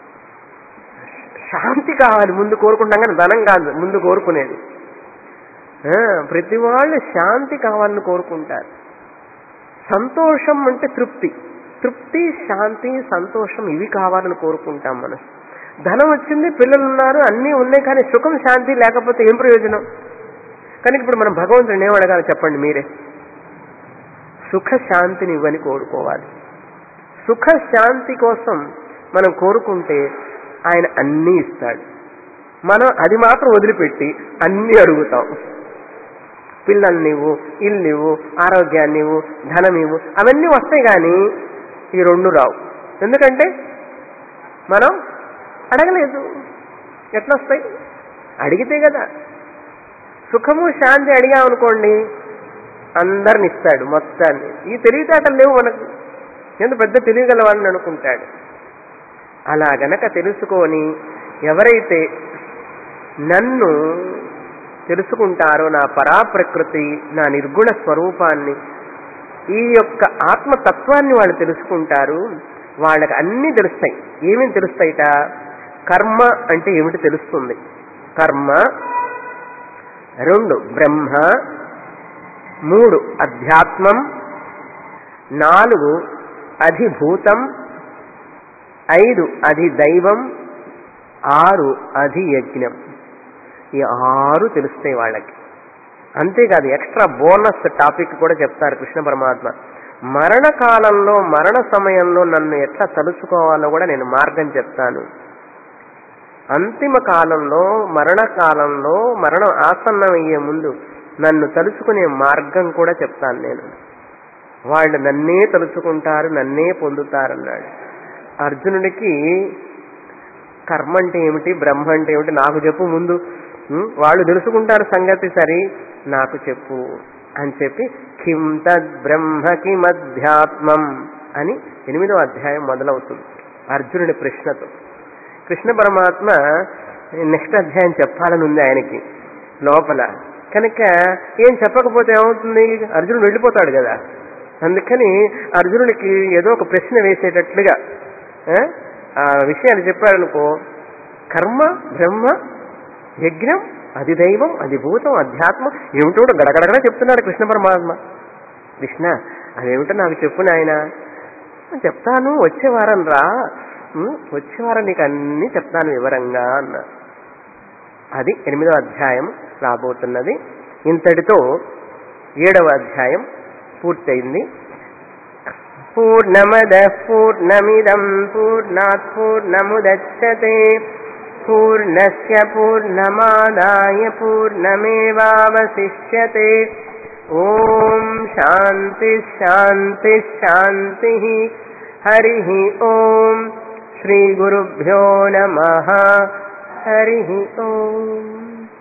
శాంతి కావాలి ముందు కోరుకుంటాం కానీ ధనం కాదు ముందు కోరుకునేది ఆ, ప్రతి వాళ్ళు శాంతి కావాలని కోరుకుంటారు సంతోషం అంటే తృప్తి తృప్తి శాంతి సంతోషం ఇవి కావాలని కోరుకుంటాం మనం ధనం వచ్చింది పిల్లలు ఉన్నారు అన్నీ ఉన్నాయి కానీ సుఖం శాంతి లేకపోతే ఏం ప్రయోజనం కానీ ఇప్పుడు మనం భగవంతుడిని ఏం అడగాలి చెప్పండి మీరే సుఖ శాంతిని ఇవ్వని కోరుకోవాలి సుఖ శాంతి కోసం మనం కోరుకుంటే ఆయన అన్నీ ఇస్తాడు మనం అది మాత్రం వదిలిపెట్టి అన్నీ అడుగుతాం పిల్లల్ని నీవు ఇల్లు ఇవ్వు ఆరోగ్యాన్ని ఇవ్వు ధనం ఇవ్వు అవన్నీ వస్తాయి కానీ ఈ రెండు రావు ఎందుకంటే మనం అడగలేదు ఎట్లా వస్తాయి అడిగితే కదా సుఖము శాంతి అడిగామనుకోండి అందరిని ఇస్తాడు మొత్తాన్ని ఈ తెలివితేటలు లేవు మనకు ఎంత పెద్ద తెలియగలవాడిని అనుకుంటాడు అలా గనక తెలుసుకొని ఎవరైతే నన్ను తెలుసుకుంటారో నా పరాప్రకృతి నా నిర్గుణ స్వరూపాన్ని ఈ యొక్క ఆత్మతత్వాన్ని వాళ్ళు తెలుసుకుంటారు వాళ్ళకి అన్నీ తెలుస్తాయి ఏమేమి తెలుస్తాయిట కర్మ అంటే ఏమిటి తెలుస్తుంది కర్మ రెండు బ్రహ్మ మూడు అధ్యాత్మం నాలుగు అధిభూతం ఐదు అధిదైవం ఆరు అధియజ్ఞం ఈ ఆరు తెలుస్తాయి వాళ్ళకి అంతేకాదు ఎక్స్ట్రా బోనస్ టాపిక్ కూడా చెప్తారు కృష్ణ పరమాత్మ మరణ కాలంలో మరణ సమయంలో నన్ను ఎట్లా తలుచుకోవాలో కూడా నేను మార్గం చెప్తాను అంతిమ కాలంలో మరణ కాలంలో మరణం ఆసన్నమయ్యే ముందు నన్ను తలుచుకునే మార్గం కూడా చెప్తాను నేను వాళ్ళు నన్నే తలుచుకుంటారు నన్నే పొందుతారన్నాడు అర్జునుడికి కర్మ అంటే ఏమిటి బ్రహ్మ అంటే ఏమిటి నాకు చెప్పు ముందు ఉం? వాళ్ళు తెలుసుకుంటారు సంగతి సరి నాకు చెప్పు అని చెప్పి కిం తద్ బ్రహ్మ కిమధ్యాత్మం అని ఎనిమిదో అధ్యాయం మొదలవుతుంది అర్జునుడి ప్రశ్నతో కృష్ణ పరమాత్మ నెక్స్ట్ అధ్యాయం చెప్పాలని ఉంది ఆయనకి లోపల కనుక ఏం చెప్పకపోతే ఏమవుతుంది అర్జునుడు వెళ్ళిపోతాడు కదా అందుకని అర్జునుడికి ఏదో ఒక ప్రశ్న వేసేటట్లుగా ఆ, ఆ విషయాన్ని చెప్పాడనుకో కర్మ బ్రహ్మ యజ్ఞం అది దైవం అది భూతం అధ్యాత్మం ఏమిటో కూడా గడగడగడ చెప్తున్నాడు కృష్ణ పరమాత్మ కృష్ణ అదేమిటో నాకు చెప్పు నాయన చెప్తాను వచ్చే వారం రా ఉం, వచ్చే వారం నీకు అన్ని చెప్తాను వివరంగా అన్నా అది ఎనిమిదో అధ్యాయం రాబోతున్నది ఇంతటితో ఏడవ అధ్యాయం పూర్తయింది పూర్ణమద పూర్ణమిదం పూర్ణాత్ పూర్ణముదచ్చతే పూర్ణస్య పూర్ణమాదాయ పూర్ణమేవావశిష్యతే ఓం శాంతి శాంతి శాంతి హరి ఓం శ్రీ గురుభ్యో నమ హరి ఓం